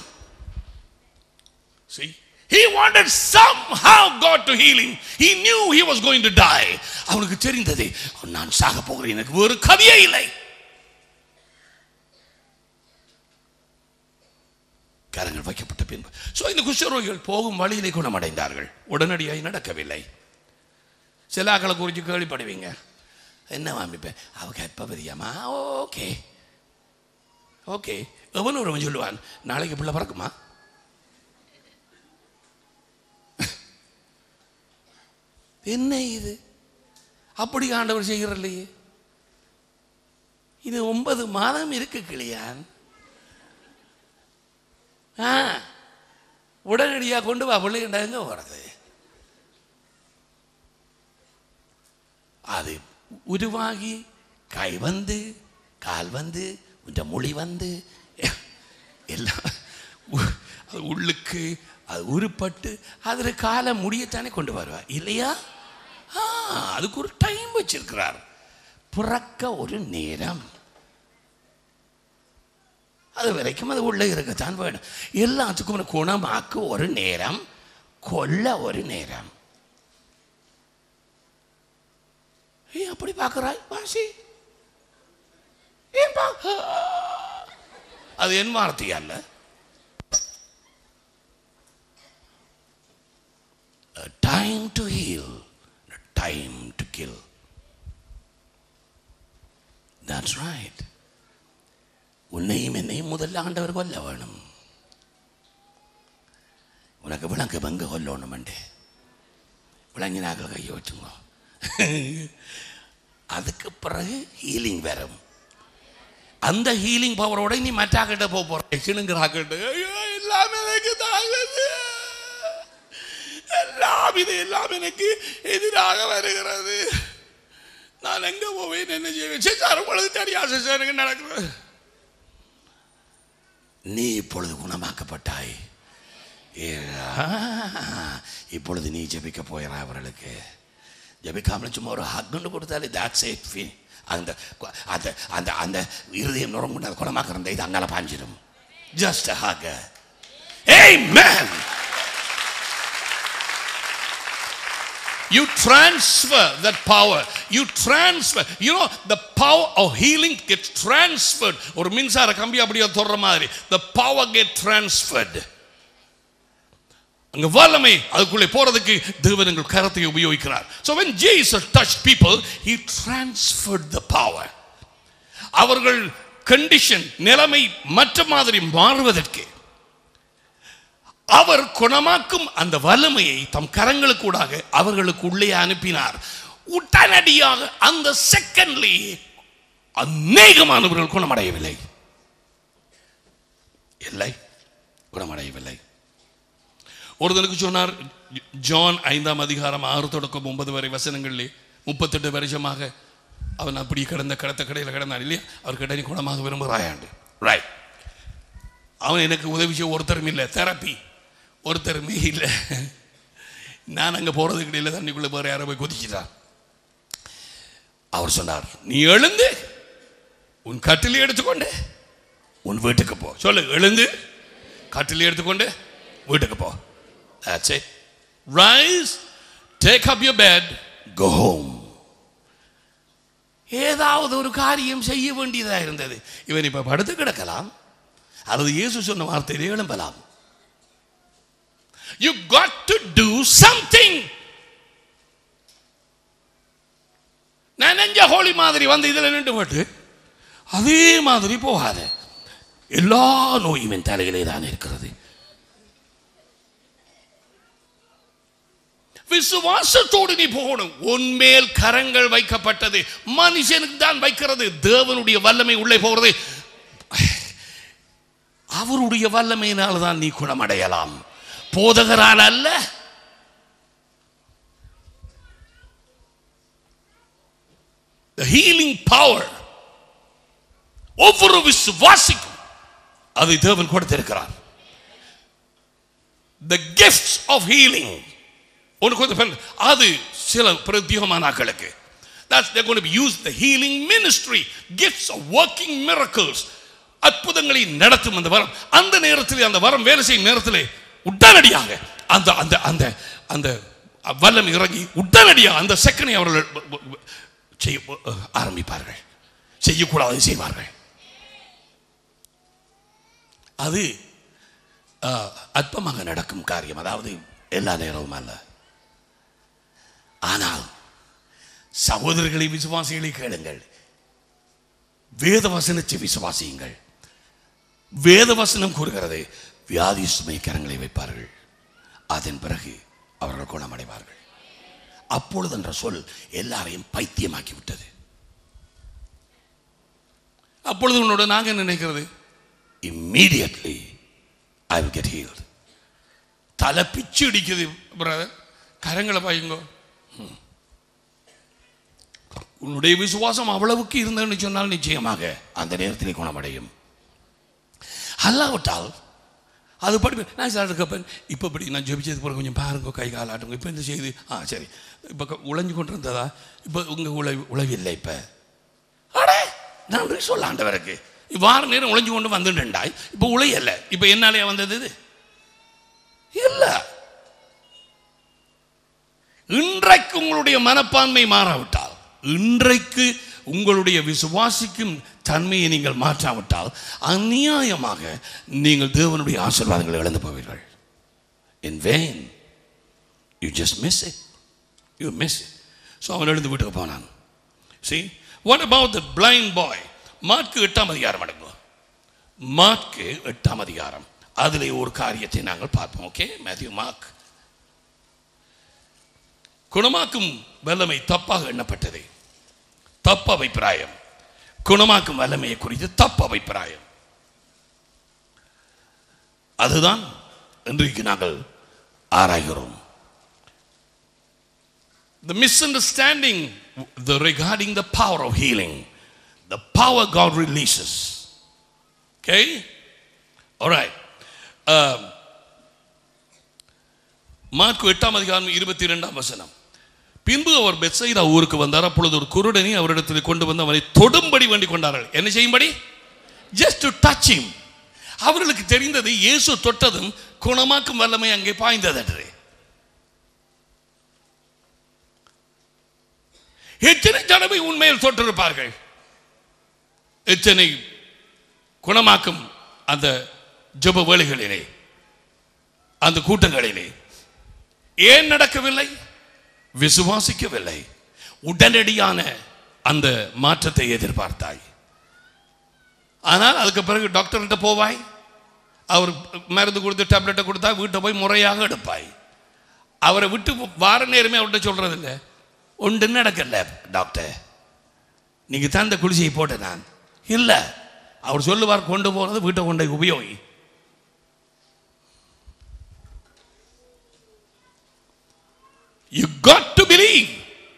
See? He wanted somehow God to heal him. He knew he was going to die. அவனுக்கு தெரிந்தது நான் சாக போகிறேன் எனக்கு வேறு கவியே இல்லை கரங்கள் வைக்கப்பட்ட பின்பு ஸோ இந்த குஷ்டரோகிகள் போகும் வழியிலே குணமடைந்தார்கள் உடனடியாக நடக்கவில்லை சில ஆக்களை குறித்து கேள்விப்படுவீங்க என்ன வாமிப்பேன் அவ எப்போ பெரியாமா ஓகே ஓகே எவன் ஒருவன் சொல்லுவான் நாளைக்கு பிள்ளை பிறக்குமா என்ன இது அப்படி ஆண்டவர் செய்கிறார் இல்லையே இது ஒன்பது மாதம் இருக்கு கிளியான் ஆ உடனடியாக கொண்டு வா பிள்ளைகிட்ட எங்க போறது அது உருவாகி கை வந்து கால் வந்து இந்த மொழி வந்து எல்லாம் உ- அது உள்ளுக்கு அது உருப்பட்டு அதில் காலை முடியத்தானே கொண்டு வருவா இல்லையா ஆ அதுக்கு ஒரு டைம் வச்சிருக்கிறார் பிறக்க ஒரு நேரம் அது வரைக்கும் அது உள்ளே இருக்கத்தான் வேணும் எல்லாத்துக்கும் குணமாக்க ஒரு நேரம் கொல்ல ஒரு நேரம் ஏன் அப்படி பார்க்கறாய் வாசி ஏன் பார்க்க அது என் வார்த்தை அல்ல A time to heal, a time to kill. That's right. உன்னையும் என்னையும் முதல்ல ஆண்டவர் கொல்ல வேணும் உனக்கு விளங்கு பங்கு கொல்லணுமெண்டு விளங்கினாக்கள் கையை வச்சுங்க அதுக்கு பிறகு ஹீலிங் வரும் அந்த ஹீலிங் பவரோட நீ மற்றாக்கிட்ட போக போற சிணுங்கிறாக்கிட்ட ஐயோ எல்லாம் எனக்கு தாங்குது எல்லாம் இது எல்லாம் எனக்கு எதிராக வருகிறது நான் எங்க போவேன் என்ன செய்வேன் சிச்சார் பொழுது தெரியா சிச்சாருக்கு நடக்கிறது நீ இப்பொழுது குணமாக்கப்பட்டாய் ஏ, ஆ, இப்பொழுது நீ ஜெபிக்க போயிடா அவர்களுக்கு ஜெபிக்காமல் சும்மா ஒரு ஹக்குன்னு கொடுத்தாலே தாட்ஸ் இட் ஃபீ அந்த அந்த அந்த அந்த இருதயம் நுறங்குண்டு அதை குணமாக்குற இது அங்கால பாஞ்சிடும் just hug hey man You transfer that power. You transfer. You know, the power of healing gets transferred. ஒரு மின்சார கம்பி அப்படியே தொடர மாதிரி. The power get transferred. அங்க வல்லமை அதுக்குள்ளே போறதுக்கு தேவன் எங்கள் கரத்தை உபயோகிக்கிறார் so when jesus touched people he transferred the power அவர்கள் கண்டிஷன் நிலைமை மற்ற மாதிரி மாறுவதற்கு அவர் குணமாக்கும் அந்த வல்லமையை தம் கரங்களுக்கூடாக அவர்களுக்கு உள்ளே அனுப்பினார் உடனடியாக அந்த செகண்ட்லேயே அநேகமானவர்கள் குணமடையவில்லை இல்லை குணமடையவில்லை ஒருத்தனுக்கு சொன்னார் ஜான் ஐந்தாம் அதிகாரம் ஆறு தொடக்கம் ஒன்பது வரை வசனங்களிலே முப்பத்தெட்டு வருஷமாக அவன் அப்படி கிடந்த கடத்த கடையில் கிடந்தான் இல்லையா அவர் கிட்ட நீ குணமாக விரும்புகிறாயாண்டு ரைட் அவன் எனக்கு உதவி செய்ய ஒருத்தரும் இல்லை தெரப்பி ஒருத்தருமே இல்லை நான் அங்கே போகிறதுக்கு இடையில தண்ணிக்குள்ளே போகிற யாரோ போய் குதிச்சிட்டான் அவர் சொன்னார் நீ எழுந்து உன் கட்டிலை எடுத்துக்கொண்டு உன் வீட்டுக்கு போ சொல்லு எழுந்து கட்டிலை எடுத்துக்கொண்டு வீட்டுக்கு போ That's it. Rise, take up your bed, go home. ஏதாவது ஒரு காரியம் செய்ய வேண்டியதா இருந்தது இவன் இப்ப படுத்து கிடக்கலாம் அல்லது இயேசு சொன்ன வார்த்தையிலே எழும்பலாம் you got to do something நான் நெஞ்ச ஹோலி மாதிரி வந்து இதுல நின்று போட்டு அதே மாதிரி போகாத எல்லா நோயும் என் தலையிலே தான் இருக்கிறது விசுவாசத்தோடு நீ போகணும் உன்மேல் கரங்கள் வைக்கப்பட்டது மனுஷனுக்கு தான் வைக்கிறது தேவனுடைய வல்லமை உள்ளே போகிறது அவருடைய வல்லமையினால் தான் நீ குணமடையலாம் போதகரால் அல்ல The healing power ஒவ்வொரு விசுவாசிக்கும் அதை தேவன் கொடுத்திருக்கிறார் the gifts of healing உனக்கு வந்து பாருங்க, அது சில பிரத்யேகமானாக்களுக்கு That's they're going to be used the healing ministry gifts of working miracles அற்புதங்களை நடத்தும் அந்த வரம் அந்த நேரத்தில் அந்த வரம் வேலை செய்யும் நேரத்தில் உடனடியாக அந்த அந்த அந்த அந்த வல்லம் இறங்கி உடனடியாக அந்த செகண்டை அவர்கள் செய்ய ஆரம்பிப்பார்கள் செய்யக்கூடாது செய்வார்கள் அது அஹ், அற்பமாக நடக்கும் காரியம் அதாவது எல்லா நேரமும் அல்ல ஆனால் சகோதரர்களை விசுவாசிகளை கேளுங்கள் வேத வசனத்தை விசுவாசியுங்கள் வேத வசனம் கூறுகிறது வியாதி சுமை கரங்களை வைப்பார்கள் அதன் பிறகு அவர்கள் குணமடைவார்கள் அப்பொழுது என்ற சொல் எல்லாரையும் பைத்தியமாக்கி விட்டது அப்பொழுது உன்னோட நாங்க என்ன நினைக்கிறது immediately I will get healed தலை பிச்சு இடிக்குது பிரதர் கரங்களை பாயுங்கோ ம். உன்னுடைய விசுவாசம் அவ்வளவுக்கு இருந்ததுன்னு சொன்னால் நிச்சயமாக அந்த நேரத்திலே குணமடையும் அல்லாவிட்டால் அது படி நான் சார் இருக்கப்பேன் இப்போ இப்படி நான் ஜெபிச்சது பிறகு கொஞ்சம் பாருங்க கை கால் ஆட்டுங்க இப்போ இந்த செய்து ஆ சரி இப்போ க- உழைஞ்சு கொண்டு இருந்ததா இப்போ உங்கள் உழவு உழவில்லை இப்போ அடே நன்றி சொல்ல ஆண்டவருக்கு வார நேரம் உழைஞ்சு கொண்டு வந்துட்டாய் இப்போ உழையல்ல இப்போ என்னாலே வந்தது இது இல்லை இன்றைக்கு உங்களுடைய மனப்பான்மை மாறாவிட்டால் இன்றைக்கு உங்களுடைய விசுவாசிக்கும் தன்மையை நீங்கள் மாற்றாவிட்டால் அநியாயமாக நீங்கள் தேவனுடைய ஆசீர்வாதங்களை இழந்து போவீர்கள் in vain you just miss it you miss it so அவன் எழுந்து வீட்டுக்கு போனான் see what about the blind boy மார்க்கு எட்டாம் அதிகாரம் அடங்கும் மார்க்கு எட்டாம் அதிகாரம் அதிலே ஒரு காரியத்தை நாங்கள் பார்ப்போம் ஓகே மேத்யூ மார்க் குணமாக்கும் வல்லமை தப்பாக எண்ணப்பட்டது தப்பு அபிப்பிராயம் குணமாக்கும் வல்லமையை குறித்து தப்பு அபிப்பிராயம் அதுதான் இன்றைக்கு நாங்கள் ஆராய்கிறோம் the misunderstanding the regarding the power of healing the power god releases okay all right um, மார்க்கு எட்டாம் அதிகாரம் இருபத்தி இரண்டாம் வசனம் பின்பு அவர் பெத்சைதா ஊருக்கு வந்தார் அப்பொழுது ஒரு குருடனை அவரிடத்தில் கொண்டு வந்து அவனை தொடும்படி வேண்டிக் கொண்டார்கள் என்ன செய்யும்படி ஜஸ்ட் டு டச் him அவர்களுக்கு தெரிந்தது இயேசு தொட்டதும் குணமாக்கும் வல்லமை அங்கே பாய்ந்தது என்று எத்தனை தடவை உண்மையில் தொட்டிருப்பார்கள் எத்தனை குணமாக்கும் அந்த ஜெப வேளைகளிலே அந்த கூட்டங்களிலே ஏன் நடக்கவில்லை விசுவாசிக்கவில்லை உடனடியான அந்த மாற்றத்தை எதிர்பார்த்தாய் ஆனால் அதுக்கு பிறகு டாக்டர்கிட்ட போவாய் அவர் மருந்து கொடுத்து டேப்லெட்டை கொடுத்தா வீட்டை போய் முறையாக எடுப்பாய் அவரை விட்டு வார நேரமே அவர்கிட்ட சொல்றது இல்லை ஒன்று நடக்கல டாக்டர் நீங்க தான் இந்த குளிசையை போட்ட நான் இல்லை அவர் சொல்லுவார் கொண்டு போனது வீட்டை கொண்டு போய் உபயோகி யூ காட் டு பிலீவ்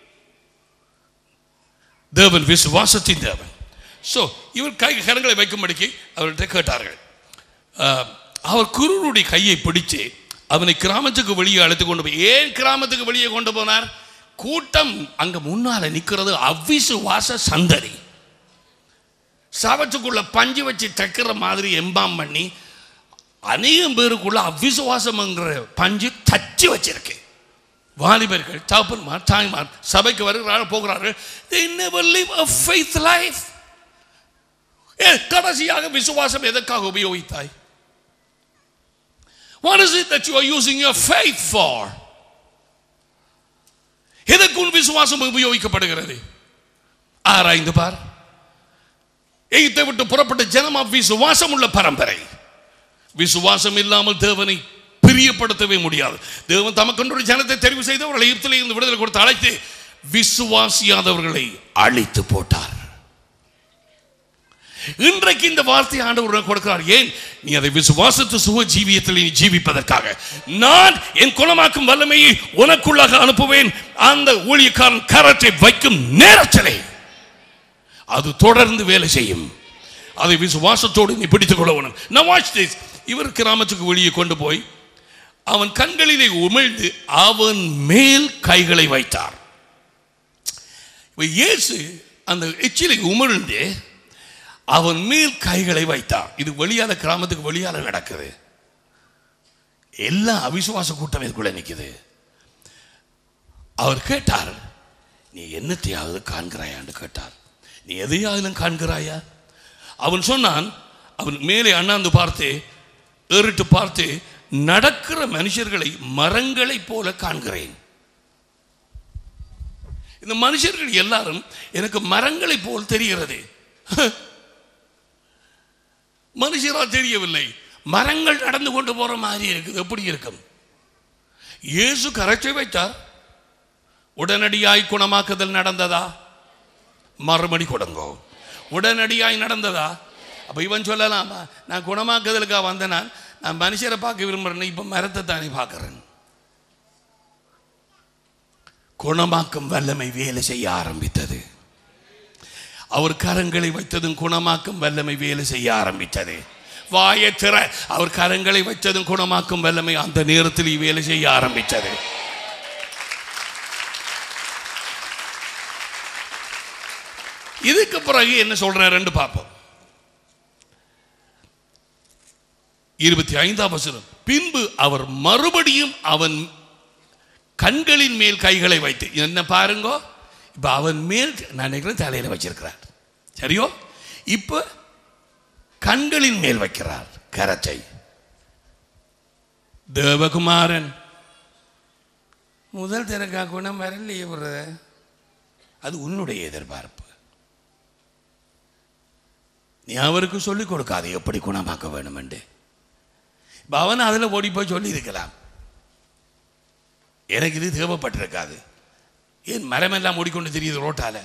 தேவன் விசுவாசத்தின் தேவன் ஸோ இவர் கை கரங்களை வைக்கும்படிக்கு அவர்கிட்ட கேட்டார்கள் ஆஹ், அவர் குருனுடைய கையை பிடிச்சு அவனை கிராமத்துக்கு வெளியே அழைத்து கொண்டு போய் ஏன் கிராமத்துக்கு வெளியே கொண்டு போனார் கூட்டம் அங்க முன்னால நிக்கிறது அவ்விசுவாச சந்ததி சவத்துக்குள்ள பஞ்சு வச்சு தைக்கிற மாதிரி எம்பாம் பண்ணி அநேகம் பேருக்குள்ள அவ்விசுவாசம்ங்கிற பஞ்சு தச்சு வச்சிருக்கு வாலிபர்கள் தாப்பன்மார் தாய்மார் சபைக்கு வருகிறார்கள் போகிறார்கள் they never live a faith life ஏ, கடைசியாக விசுவாசம் எதற்காக உபயோகித்தாய் what is it that you are using your faith for எதற்கு உன் விசுவாசம் உபயோகிக்கப்படுகிறது ஆராய்ந்து பார் எகிப்தை விட்டு புறப்பட்ட ஜனமா விசுவாசம் உள்ள பரம்பரை விசுவாசம் இல்லாமல் தேவனை பிரியப்படுத்தவே முடியாது தேவன் தமக்கென்று ஒரு ஜனத்தை தெரிவு செய்து அவர்களை எகிப்திலே இருந்து விடுதலை கொடுத்து அழைத்து விசுவாசியாதவர்களை அழித்து போட்டார் இன்றைக்கு இந்த வார்த்தை ஆண்டவர் உனக்கு கொடுக்கிறார் ஏன் நீ அதை விசுவாசத்து சுக ஜீவியத்தில் நீ ஜீவிப்பதற்காக நான் என் குணமாக்கும் வல்லமையை உனக்குள்ளாக அனுப்புவேன் அந்த ஊழியக்காரன் கரத்தை வைக்கும் நேரத்திலே அது தொடர்ந்து வேலை செய்யும் அதை விசுவாசத்தோடு நீ பிடித்துக் கொள்ள வேணும் நான் வாட்ச் திஸ் இவர் கிராமத்துக்கு வெளியே கொண்டு போய் அவன் கண்களிலே உமிழ்ந்து அவன் மேல் கைகளை வைத்தார் இப்ப இயேசு அந்த எச்சிலை உமிழ்ந்து அவன் மேல் கைகளை வைத்தார் இது வெளியால கிராமத்துக்கு வெளியால நடக்குது எல்லா அவிசுவாச கூட்டம் இதுக்குள்ள நிக்குது அவர் கேட்டார் நீ என்னத்தையாவது காண்கிறாயான்னு கேட்டார் நீ எதையாவது காண்கிறாயா அவன் சொன்னான் அவன் மேலே அண்ணாந்து பார்த்து ஏறிட்டு பார்த்து நடக்கிற மனுஷர்களை மரங்களைப் போல காண்கிறேன் இந்த மனுஷர்கள் எல்லாரும் எனக்கு மரங்களைப் போல் தெரிகிறது மனுஷரா தெரியவில்லை மரங்கள் நடந்து கொண்டு போற மாதிரி இருக்குது எப்படி இருக்கும் இயேசு கரைச்சி வைத்தார் உடனடியாய் குணமாக்குதல் நடந்ததா மறுபடி கொடுங்கோ உடனடியாய் நடந்ததா அப்ப இவன் சொல்லலாமா நான் குணமாக்குதலுக்காக வந்தேன் நான் நான் மனுஷரை பார்க்க விரும்புறேன் இப்ப மரத்தை தானே பார்க்கிறேன் குணமாக்கும் வல்லமை வேலை செய்ய ஆரம்பித்தது அவர் கரங்களை வைத்ததும் குணமாக்கும் வல்லமை வேலை செய்ய ஆரம்பித்தது வாயை திற அவர் கரங்களை வைத்ததும் குணமாக்கும் வல்லமை அந்த நேரத்தில் வேலை செய்ய ஆரம்பித்தது இதுக்கு பிறகு என்ன சொல்றாருன்னு பார்ப்போம் இருபத்தி ஐந்தாம் வசனம் பின்பு அவர் மறுபடியும் அவன் கண்களின் மேல் கைகளை வைத்து என்ன பாருங்க இப்ப அவன் மேல் நான் நினைக்கிறேன் தலையில வச்சிருக்கிறார் சரியோ இப்ப கண்களின் மேல் வைக்கிறார் கரத்தை தேவகுமாரன் முதல் திறக்கா குணம் வரலையே பிரதர் அது உன்னுடைய எதிர்பார்ப்பு நீ அவருக்கு சொல்லிக் கொடுக்காது எப்படி குணமாக்க வேணும் என்று இப்ப அவன் அதில் ஓடி போய் சொல்லி இருக்கலாம் எனக்கு இது தேவைப்பட்டிருக்காது ஏன் மரமெல்லாம் ஓடிக்கொண்டு தெரியுது ரோட்டால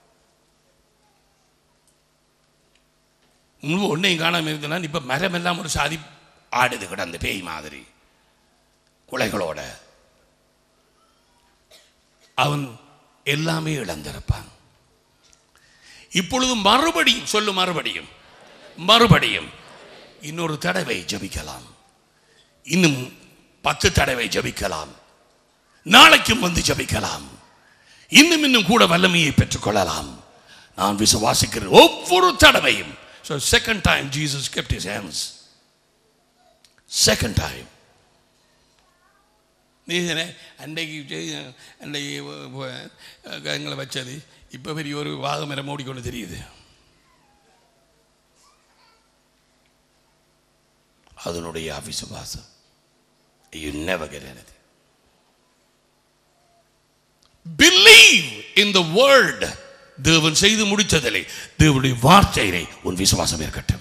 முன்பு ஒன்றையும் காணாமல் இருக்குன்னா இப்போ மரமெல்லாம் ஒரு சாதி ஆடுது கிடந்து பேய் மாதிரி குலைகளோட அவன் எல்லாமே இழந்திருப்பான் இப்பொழுது மறுபடியும் சொல்லு மறுபடியும் மறுபடியும் இன்னொரு தடவை ஜபிக்கலாம் இன்னும் பத்து தடவை ஜபிக்கலாம் நாளைக்கும் வந்து ஜபிக்கலாம் இன்னும் இன்னும் கூட வல்லமையை பெற்றுக்கொள்ளலாம் நான் விசுவாசிக்கிறேன் ஒவ்வொரு தடவையும் so second time Jesus kept his hands second time நீ தானே அன்றைக்கு செய்த அன்றைக்கு எங்களை வச்சது இப்போ பெரிய ஒரு வாகமரம் ஓடிக்கொண்டு தெரியுது அதனுடைய அவிசுவாசம் you never get anything believe in the word தேவன் செய்து முடித்ததிலே தேவனுடைய வார்த்தையிலே உன் விசுவாசம் இருக்கட்டும்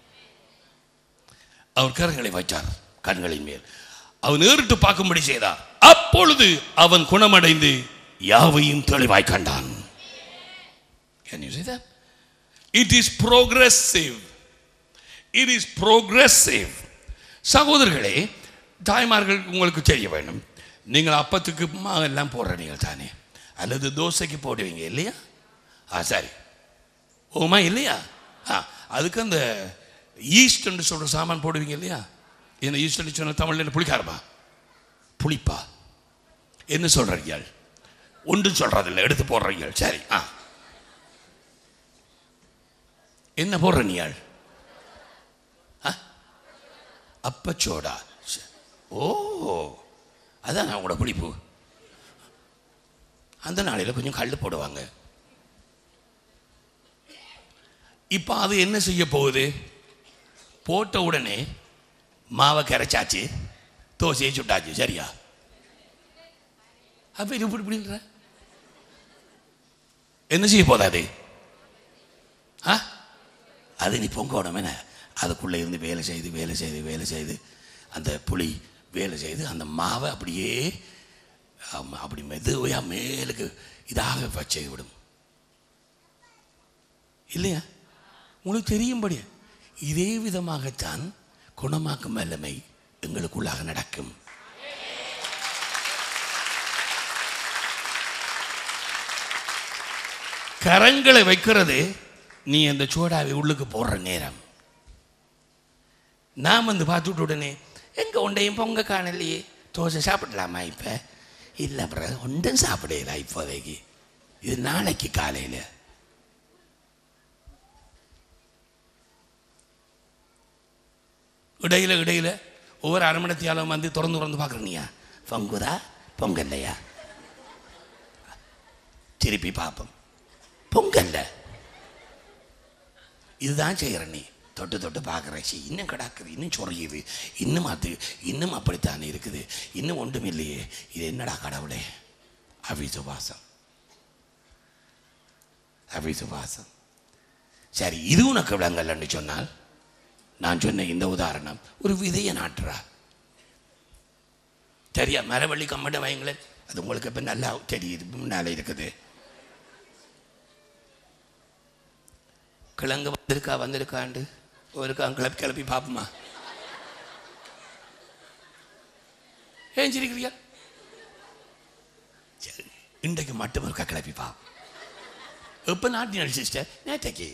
அவர் கரங்களை வைத்தார் கண்களின் மேல் அவன் ஏறிட்டு பார்க்கும்படி செய்தார் அப்பொழுது அவன் குணமடைந்து யாவையும் தெளிவாய் கண்டான் Can you see that? It is progressive. It is progressive. சகோதரர்களே தாய்மார்கள் உங்களுக்கு தெரிய வேண்டும் நீங்கள் அப்பத்துக்கு மாவு எல்லாம் போடுறீங்க தானே அல்லது தோசைக்கு போடுவீங்க இல்லையா ஆ சரி ஓமா இல்லையா ஆ அதுக்கு அந்த ஈஸ்ட்னு சொல்கிற சாமான் போடுவீங்க இல்லையா என்ன ஈஸ்ட்னு சொன்ன தமிழில் என்ன புளிக்காரமா புளிப்பா என்ன சொல்கிறீங்க ஒன்றும் சொல்கிறதில்ல எடுத்து போடுறீங்க சரி ஆ என்ன போடுற நீயாள் ஆ? அப்பச்சோடா ச- ஓ அதான் நான் உங்களோட புளிப்பு அந்த நாளையில் கொஞ்சம் கல் போடுவாங்க இப்போ அது என்ன செய்ய போகுது போட்ட உடனே மாவை கரைச்சாச்சு தோசையை சுட்டாச்சு சரியா அப்ப இது இப்படி இப்படின்ற என்ன செய்ய போதா அது ஆ அது நீ பொங்க உடனே அதுக்குள்ளே இருந்து வேலை செய்து வேலை செய்து வேலை செய்து அந்த புளி வேலை செய்து அந்த மாவை அப்படியே ஆமா, அப்படி மெதுவையாக மேலுக்கு இதாக வச்சு விடும் இல்லையா உங்களுக்கு தெரியும்படி இதே விதமாகத்தான் குணமாக்கும் வல்லமை எங்களுக்குள்ளாக நடக்கும் கரங்களை வைக்கிறது நீ அந்த சோடாவை உள்ளுக்கு போடுற நேரம் நான் வந்து பார்த்துட்டு உடனே எங்க உண்டையும் பொங்க காணலையே தோசை சாப்பிடலாமா இப்போ இல்லை அப்புறம் ஒன்றும் சாப்பிடல இப்போதைக்கு இது நாளைக்கு காலையில் இடையில இடையில ஒவ்வொரு அரை மணத்தியாலும் வந்து திறந்து திறந்து பார்க்குறீயா பொங்குதா பொங்கல்லையா திருப்பி பார்ப்போம் பொங்கல்ல இதுதான் செய்கிற நீ தொட்டு தொட்டு பார்க்குற சி இன்னும் கிடக்குது இன்னும் சொறியுது இன்னும் அது இன்னும் அப்படித்தானே இருக்குது இன்னும் ஒன்றும் இல்லையே இது என்னடா கடவுளே அவிசுவாசம் அவிசுவாசம் சரி இது உனக்கு விளங்கலன்னு சொன்னால் நான் சொன்ன இந்த உதாரணம் ஒரு விதையை நாட்டுறா சரியா மரவள்ளி கம்மட்ட வைங்களேன் அது உங்களுக்கு இப்போ நல்லா தெரியுது முன்னால் இருக்குது கிழங்கு வந்திருக்கா வந்திருக்காண்டு ஒரு கிளப்பி கிளப்பி பார்ப்போமா ஏன் சிரிக்கிறியா சரி இன்றைக்கு மட்டும் இருக்கா கிளப்பி பா எப்போ நாட்டினல் சிஸ்டர் நேற்றைக்கு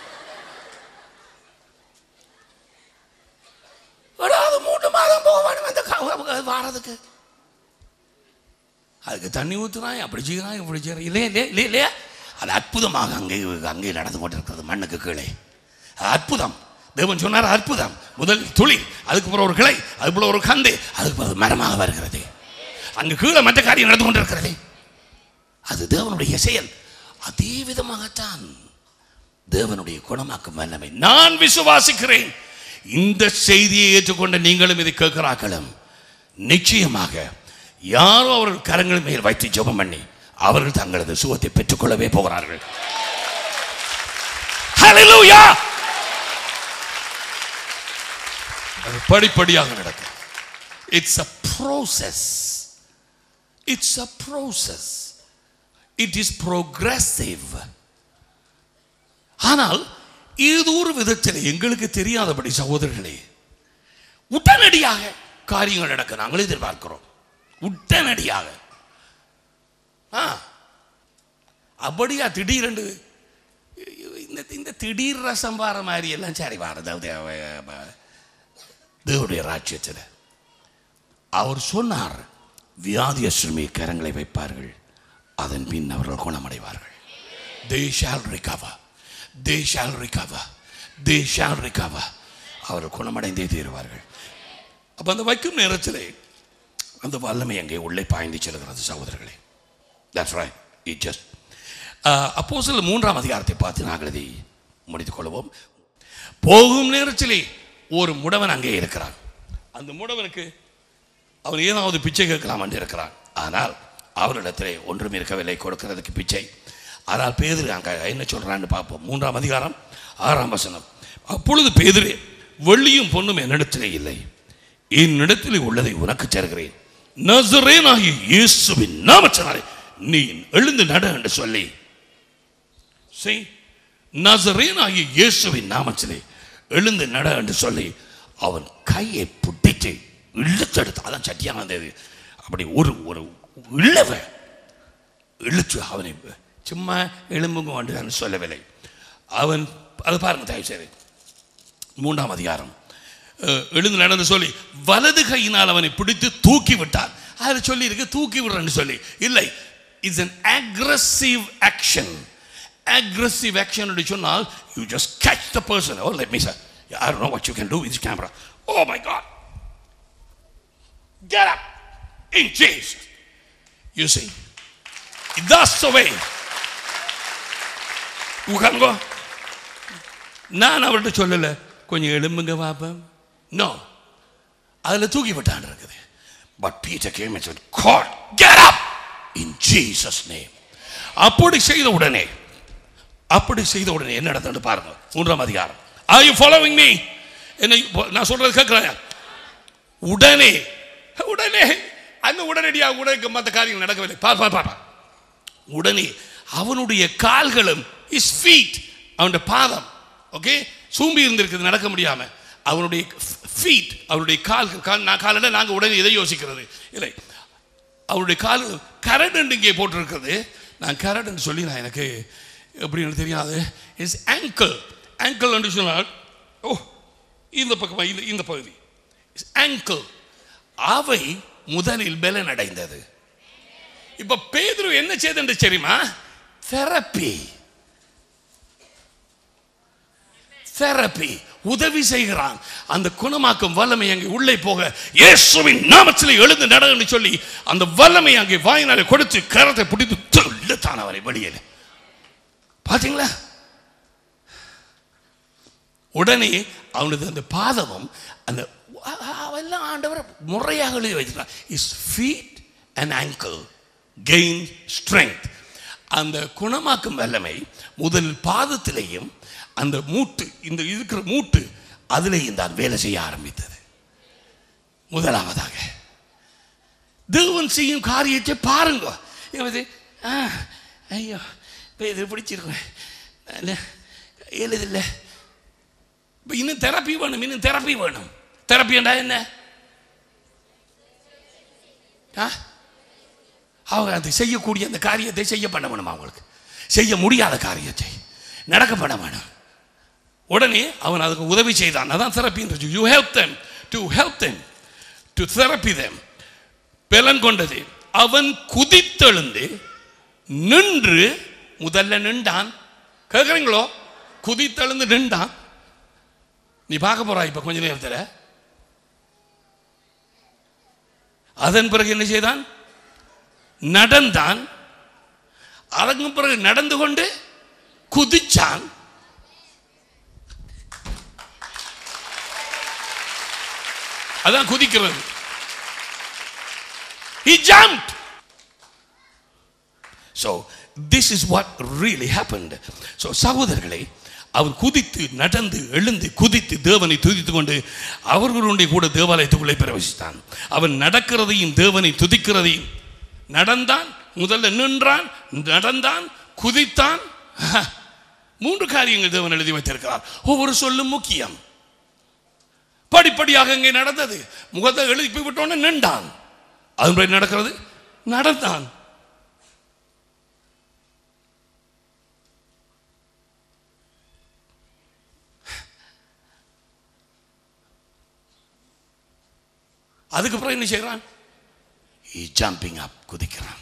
ஒரு அது மூணு மாதம் போக வேணும் அந்த க- வாரதுக்கு அதுக்கு தண்ணி ஊற்றுறான் அப்படி செய்யறான் இப்படி செய்யறான் இல்லையா இல்லையா இல்லையா இல்லையா அது அற்புதமாக அங்கே அங்கே நடந்து கொண்டிருக்கிறது மண்ணுக்கு கீழே அது அற்புதம் தேவன் சொன்னார் அற்புதம் முதல் துளி அதுக்கு பிறகு ஒரு கிளை அதுக்கு பிறகு ஒரு கந்து அதுக்கு பிறகு மரமாக வருகிறது அங்கு கீழே மற்ற காரியம் நடந்து கொண்டிருக்கிறது அது தேவனுடைய செயல் அதே விதமாகத்தான் தேவனுடைய குணமாக்கும் வல்லமை நான் விசுவாசிக்கிறேன் இந்த செய்தியை ஏற்றுக்கொண்ட நீங்களும் இதை கேட்கிறார்களும் நிச்சயமாக யாரோ அவர்கள் கரங்கள் மேல் வைத்து ஜெபம் பண்ணி அவர்கள் தங்களது சுகத்தை பெற்றுக்கொள்ளவே போகிறார்கள் Hallelujah! அது படிப்படியாக நடக்கும் it's a process it's a process it is progressive ஆனால் ஏதோ ஒரு விதத்தில் எங்களுக்கு தெரியாதபடி சகோதரர்களே உடனடியாக காரியங்கள் நடக்க நாங்கள் எதிர்பார்க்கிறோம் உடனடியாக ஆ அப்படியா திடீரென்று இந்த இந்த திடீர் ரசம் வார மாதிரி எல்லாம் சரி வாரதாவது தேவனுடைய ராஜ்யத்தில் அவர் சொன்னார் வியாதியஸ்ரமி கரங்களை வைப்பார்கள் அதன் பின் அவர்கள் குணமடைவார்கள் they shall recover they shall recover they shall recover அவர்கள் குணமடைந்தே தீருவார்கள் அப்போ அந்த வைக்கும் நேரத்தில் அந்த வல்லமை அங்கே உள்ளே பாய்ந்து செல்கிறது சகோதரர்களே தட்ஸ் ரைட் இட் ஜஸ்ட் அப்போ சில மூன்றாம் அதிகாரத்தை பார்த்து நாங்கள் இதை முடித்துக் கொள்வோம் போகும் நேரத்திலே ஒரு முடவன் அங்கே இருக்கிறான் அந்த முடவனுக்கு அவன் ஏதாவது பிச்சை கேட்கலாம் என்று இருக்கிறான் ஆனால் அவரிடத்திலே ஒன்றும் இருக்கவில்லை கொடுக்கிறதுக்கு பிச்சை ஆனால் பேதுரு அங்கே என்ன சொல்றான்னு பார்ப்போம் மூன்றாம் அதிகாரம் ஆறாம் வசனம் அப்பொழுது பேதுரு வெள்ளியும் பொண்ணும் என்னிடத்திலே இல்லை என்னிடத்திலே உள்ளதை உனக்கு தருகிறேன் நசரேனாகிய இயேசுவின் நாமச்சனாலே நீ எழுந்து நட என்று சொல்லி செய் நசரேனாகிய இயேசுவின் நாமத்திலே எழுந்து நட என்று சொல்லி அவன் கையை புட்டிச்சு இழுத்தெடுத்து அதான் சட்டியாக வந்தது அப்படி ஒரு ஒரு இழவ இழுத்து அவனை சும்மா எலும்புங்க வேண்டுன்னு சொல்லவில்லை அவன் அது பாருங்க தயவு செய்து மூன்றாம் அதிகாரம் அஹ், எழுந்து நடந்து சொல்லி வலது கையினால் அவனை பிடித்து தூக்கி விட்டார் அதில் சொல்லி இருக்கு தூக்கி விடுறேன்னு சொல்லி இல்லை it's an aggressive action aggressive action என்று சொன்னால் you just catch the person oh let me say I don't know what you can do with this camera oh my god get up in Jesus you see that's the way you can go நான் அவர்கிட்ட சொல்லல கொஞ்சம் எழும்புங்க பாப்பேன் no அதில் தூக்கி விட்டான் இருக்குது but Peter came and said God get up in Jesus name அப்படி செய்த உடனே அப்படி செய்த உடனே என்ன நடந்தது பாருங்க மூன்றாம் அதிகாரம் are you following me என்ன இப்போ நான் சொல்றது கேட்கிறேன் உடனே உடனே அந்த உடனடியாக உடனே மற்ற காரியங்கள் நடக்கவில்லை பார் பார் பார் உடனே அவனுடைய கால்களும் இஸ் ஃபீட் அவனுடைய பாதம் ஓகே சூம்பி இருந்திருக்குது நடக்க முடியாம அவனுடைய ஃபீட் அவருடைய கால்கள் கால் நான் காலில் நாங்கள் உடனே எதை யோசிக்கிறது இல்லை அவருடைய கால் கரடுன்னு இங்கே போட்டிருக்கிறது நான் கரடுன்னு சொல்லி நான் எனக்கு எப்படி எனக்கு தெரியாது இஸ் ஆங்கிள் ஆங்கிள் என்று சொன்னால் ஓ இந்த பக்கமா இந்த இந்த பகுதி ஆங்கிள் அவை முதலில் பலன் அடைந்தது இப்ப பேதுரு என்ன செய்தஎன்று தெரியுமா தெரப்பி தெரப்பி உதவி செய்கிறான் அந்த குணமாக்கும் வல்லமை அங்கே உள்ளே போக இயேசுவின் நாமத்தில் எழுந்து நடன்னு சொல்லி அந்த வல்லமை அங்கே வாயினாலே கொடுத்து கரத்தை பிடித்து துள்ளுத்தான் அவரை வெளியில் பாத்தீங்களா உடனே அவனது அந்த பாதமும் அந்த அவெல்லாம் ஆண்டவர் முறையாக எழுதி வைக்கிறார் his feet and ankle gain strength அந்த குணமாக்கும் வல்லமை முதல் பாதத்திலேயும் அந்த மூட்டு இந்த இருக்கிற மூட்டு அதிலேயும் தான் வேலை செய்ய ஆரம்பித்தது முதலாவதாக தேவன் செய்யும் காரியத்தை பாருங்க இவன் ஆ ஐயோ இப்போ இது பிடிச்சிருக்கேன் எழுதில்லை இப்போ இன்னும் தெரப்பி வேணும் இன்னும் தெரப்பி வேணும் தெரப்பிண்டா என்ன ஆ அவங்க அதை செய்யக்கூடிய அந்த காரியத்தை செய்ய பண்ண வேணும் அவங்களுக்கு செய்ய முடியாத காரியத்தை நடக்க பண்ண வேணும் உடனே அவன் அதுக்கு உதவி செய்தான் அதான் தெரப்பின்றது you help them to help them to therapy them பலன் கொண்டது அவன் குதித்தெழுந்து நின்று முதல்ல நின்றான் கேட்குறீங்களோ குதித்தெழுந்து நின்றான் நீ பார்க்க போறா இப்ப கொஞ்ச நேரத்தில் அதன் பிறகு என்ன செய்தான் நடந்தான் அதற்கு பிறகு நடந்து கொண்டு குதிச்சான் அதான் குதிக்கிறது he jumped so this is what really happened so சகோதரர்களே அவன் குதித்து நடந்து எழுந்து குதித்து தேவனை துதித்துக் கொண்டு அவர்களுடைய கூட தேவாலயத்துக்குள்ளே பிரவேசித்தான் அவன் நடக்கிறதையும் தேவனை துதிக்கிறதையும் நடந்தான் முதல்ல நின்றான் நடந்தான் குதித்தான் மூன்று காரியங்கள் தேவன் எழுதி வைத்திருக்கிறார் ஒவ்வொரு சொல்லும் முக்கியம் படிப்படியாக இங்கே நடந்தது முகத்தை எழுப்பி விட்டோன்னு நின்றான் அதன்படி நடக்கிறது நடந்தான் அதுக்கு அப்புறம் என்ன செய்யறான் ஜம்பிங் அப் குதிக்கிறான்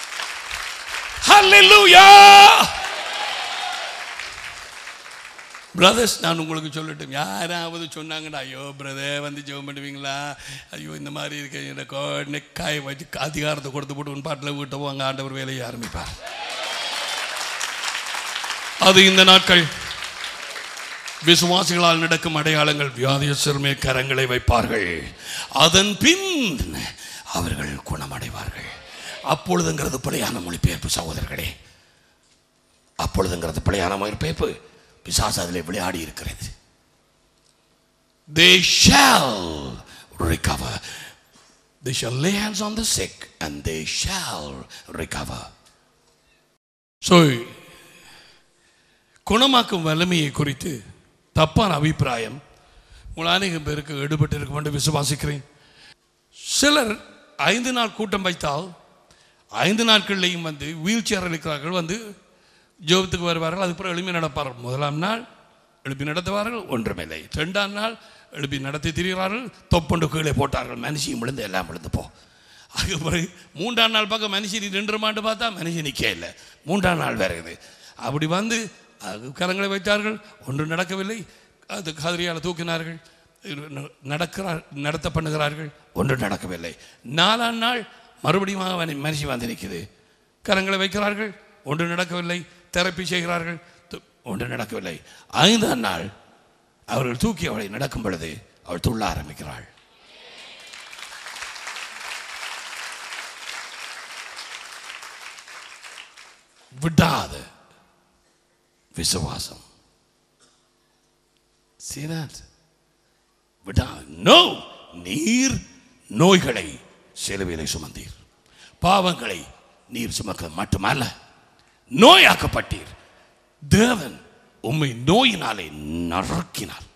Hallelujah! பிரதர்ஸ் நான் உங்களுக்கு சொல்லட்டும் யாராவது சொன்னாங்கடா ஐயோ பிரதர் வந்து ஜெபம் பண்ணுவீங்களா ஐயோ இந்த மாதிரி இருக்க எனக்கு நெக்காய் வச்சு அதிகாரத்தை கொடுத்து போட்டு உன் பாட்டில் வீட்டை போவாங்க ஆண்டவர் வேலையை ஆரம்பிப்பார் அது இந்த நாட்கள் விசுவாசிகளால் நடக்கும் அடையாளங்கள் வியாதியஸ்தர் மேல் கரங்களை வைப்பார்கள் அதன் பின் அவர்கள் குணமடைவார்கள் அப்பொழுதுங்கிறது பிழையான மொழிபெயர்ப்பு சகோதரர்களே அப்பொழுதுங்கிறது பிழையான மொழிபெயர்ப்பு பிசாசு அதில் விளையாடி இருக்கிறது they shall recover they shall lay hands on the sick and they shall recover so குணமாக்கும் வல்லமையை குறித்து தப்பான அபிப்பிராயம் உங்கள் அநேக பேருக்கு எடுபட்டு இருக்கும் என்று விசுவாசிக்கிறேன் சிலர் ஐந்து நாள் கூட்டம் வைத்தால் ஐந்து நாட்கள்லையும் வந்து வீல் சேர் இருக்கிறார்கள் வந்து ஜோபத்துக்கு வருவார்கள் அதுக்கப்புறம் எழுப்பி நடப்பார்கள் முதலாம் நாள் எழுப்பி நடத்துவார்கள் ஒன்றுமில்லை ரெண்டாம் நாள் எழுப்பி நடத்தி திரிகிறார்கள் தொப்பொண்டு கீழே போட்டார்கள் மனுஷியும் விழுந்து எல்லாம் விழுந்து போ அதுக்கு பிறகு மூன்றாம் நாள் பக்கம் மனுஷி நின்று மாண்டு பார்த்தா மனுஷி நிற்க இல்லை மூன்றாம் நாள் வேறு இது அப்படி வந்து அது கரங்களை வைத்தார்கள் ஒன்று நடக்கவில்லை அது கதிரியால் தூக்கினார்கள் நடக்கிறார் நடத்த பண்ணுகிறார்கள் ஒன்று நடக்கவில்லை நாலாம் நாள் மறுபடியும் அவன் மனுஷி வந்து நிற்குது கரங்களை வைக்கிறார்கள் ஒன்று நடக்கவில்லை தெரப்பி செய்கிறார்கள் து- ஒன்று நடக்கவில்லை ஐந்தாம் நாள் அவர்கள் தூக்கி அவளை நடக்கும் பொழுது அவள் துள்ள ஆரம்பிக்கிறாள் விடாத விசுவாசம் See that? விடா நோ நீர் நோய்களை சிலுவையிலே சுமந்தீர் பாவங்களை நீர் சுமக்க மட்டுமல்ல நோயாக்கப்பட்டீர் தேவன் உம்மை நோயினாலே நறுக்கினார்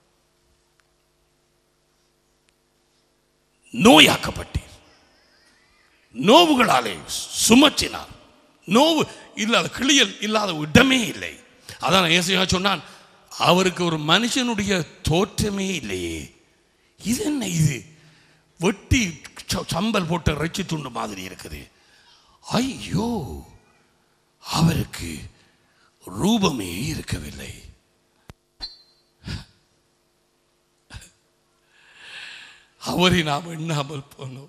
நோயாக்கப்பட்டீர் நோவுகளாலே சுமச்சினார் நோவு இல்லாத கிளியல் இல்லாத இடமே இல்லை அதான் ஏசையா சொன்னான் அவருக்கு ஒரு மனுஷனுடைய தோற்றமே இல்லையே இது என்ன இது வெட்டி ச- சம்பல் போட்ட இறைச்சி துண்டு மாதிரி இருக்குது ஐயோ அவருக்கு ரூபமே இருக்கவில்லை அவரை நாம் எண்ணாமல் போனோம்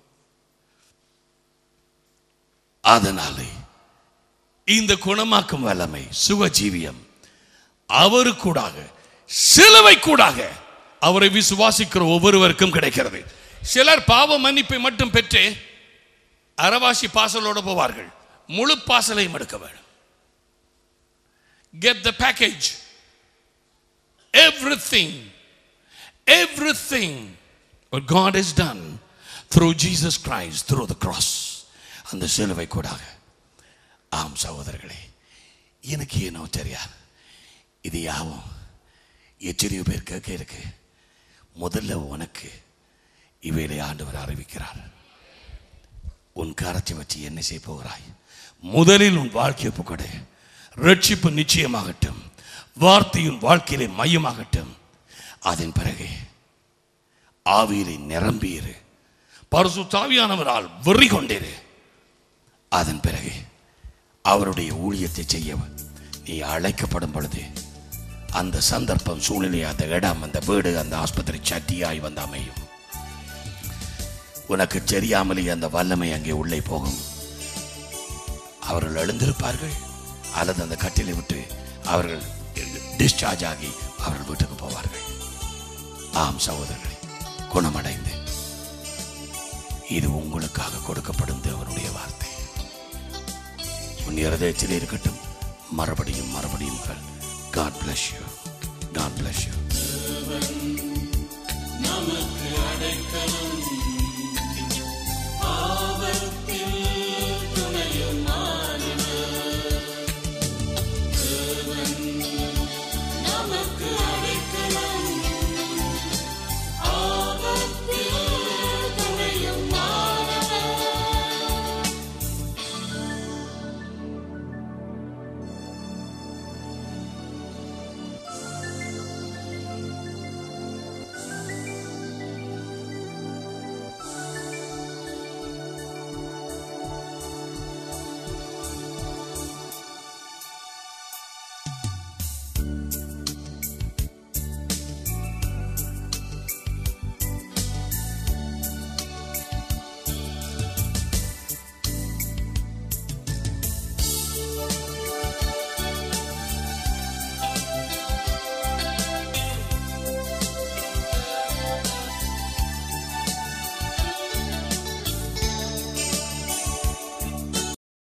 அதனாலே இந்த குணமாக்கும் வல்லமை சுகஜீவியம் அவருக்கூடாக சிலுவை கூடாக அவரை விசுவாசிக்கிற ஒவ்வொருவருக்கும் கிடைக்கிறது சிலர் பாவ மன்னிப்பை மட்டும் பெற்று அரவாசி பாசலோடு போவார்கள் முழு பாசலையும் எடுக்க வேண்டும் get the package everything everything what God has done through Jesus Christ through the cross அந்த சிலுவை கூடாக ஆம் சகோதரர்களே எனக்கு ஏனோ தெரியாது இது யாவும் எத்தனையோ பேர் கேட்க இருக்கு முதல்ல உனக்கு இவையிலே ஆண்டவர் அறிவிக்கிறார் உன் கரத்தை வச்சு என்ன செய்ய போகிறாய் முதலில் உன் வாழ்க்கையை புகடு ரட்சிப்பு நிச்சயமாகட்டும் வார்த்தையின் வாழ்க்கையிலே மையமாகட்டும் அதன் பிறகு ஆவியிலே நிரம்பியிரு பரிசு தாவியானவரால் வெறி கொண்டிரு அதன் பிறகு அவருடைய ஊழியத்தை செய்ய நீ அழைக்கப்படும் பொழுது அந்த சந்தர்ப்பம் சூழ்நிலை அந்த இடம் அந்த வீடு அந்த ஆஸ்பத்திரி சட்டியாய் வந்து அமையும் உனக்கு தெரியாமலே அந்த வல்லமை அங்கே உள்ளே போகும் அவர்கள் எழுந்திருப்பார்கள் அல்லது அந்த கட்டிலை விட்டு அவர்கள் டிஸ்சார்ஜ் ஆகி அவர்கள் வீட்டுக்கு போவார்கள் ஆம் சகோதரர்களே குணமடைந்து இது உங்களுக்காக கொடுக்கப்படும் தேவனுடைய வார்த்தை உன் இருதயத்தில் இருக்கட்டும் மறுபடியும் மறுபடியும் God bless you God bless you நமக்கு அடைக்கலம் ஆபத்தில் துணையும் மாறவர்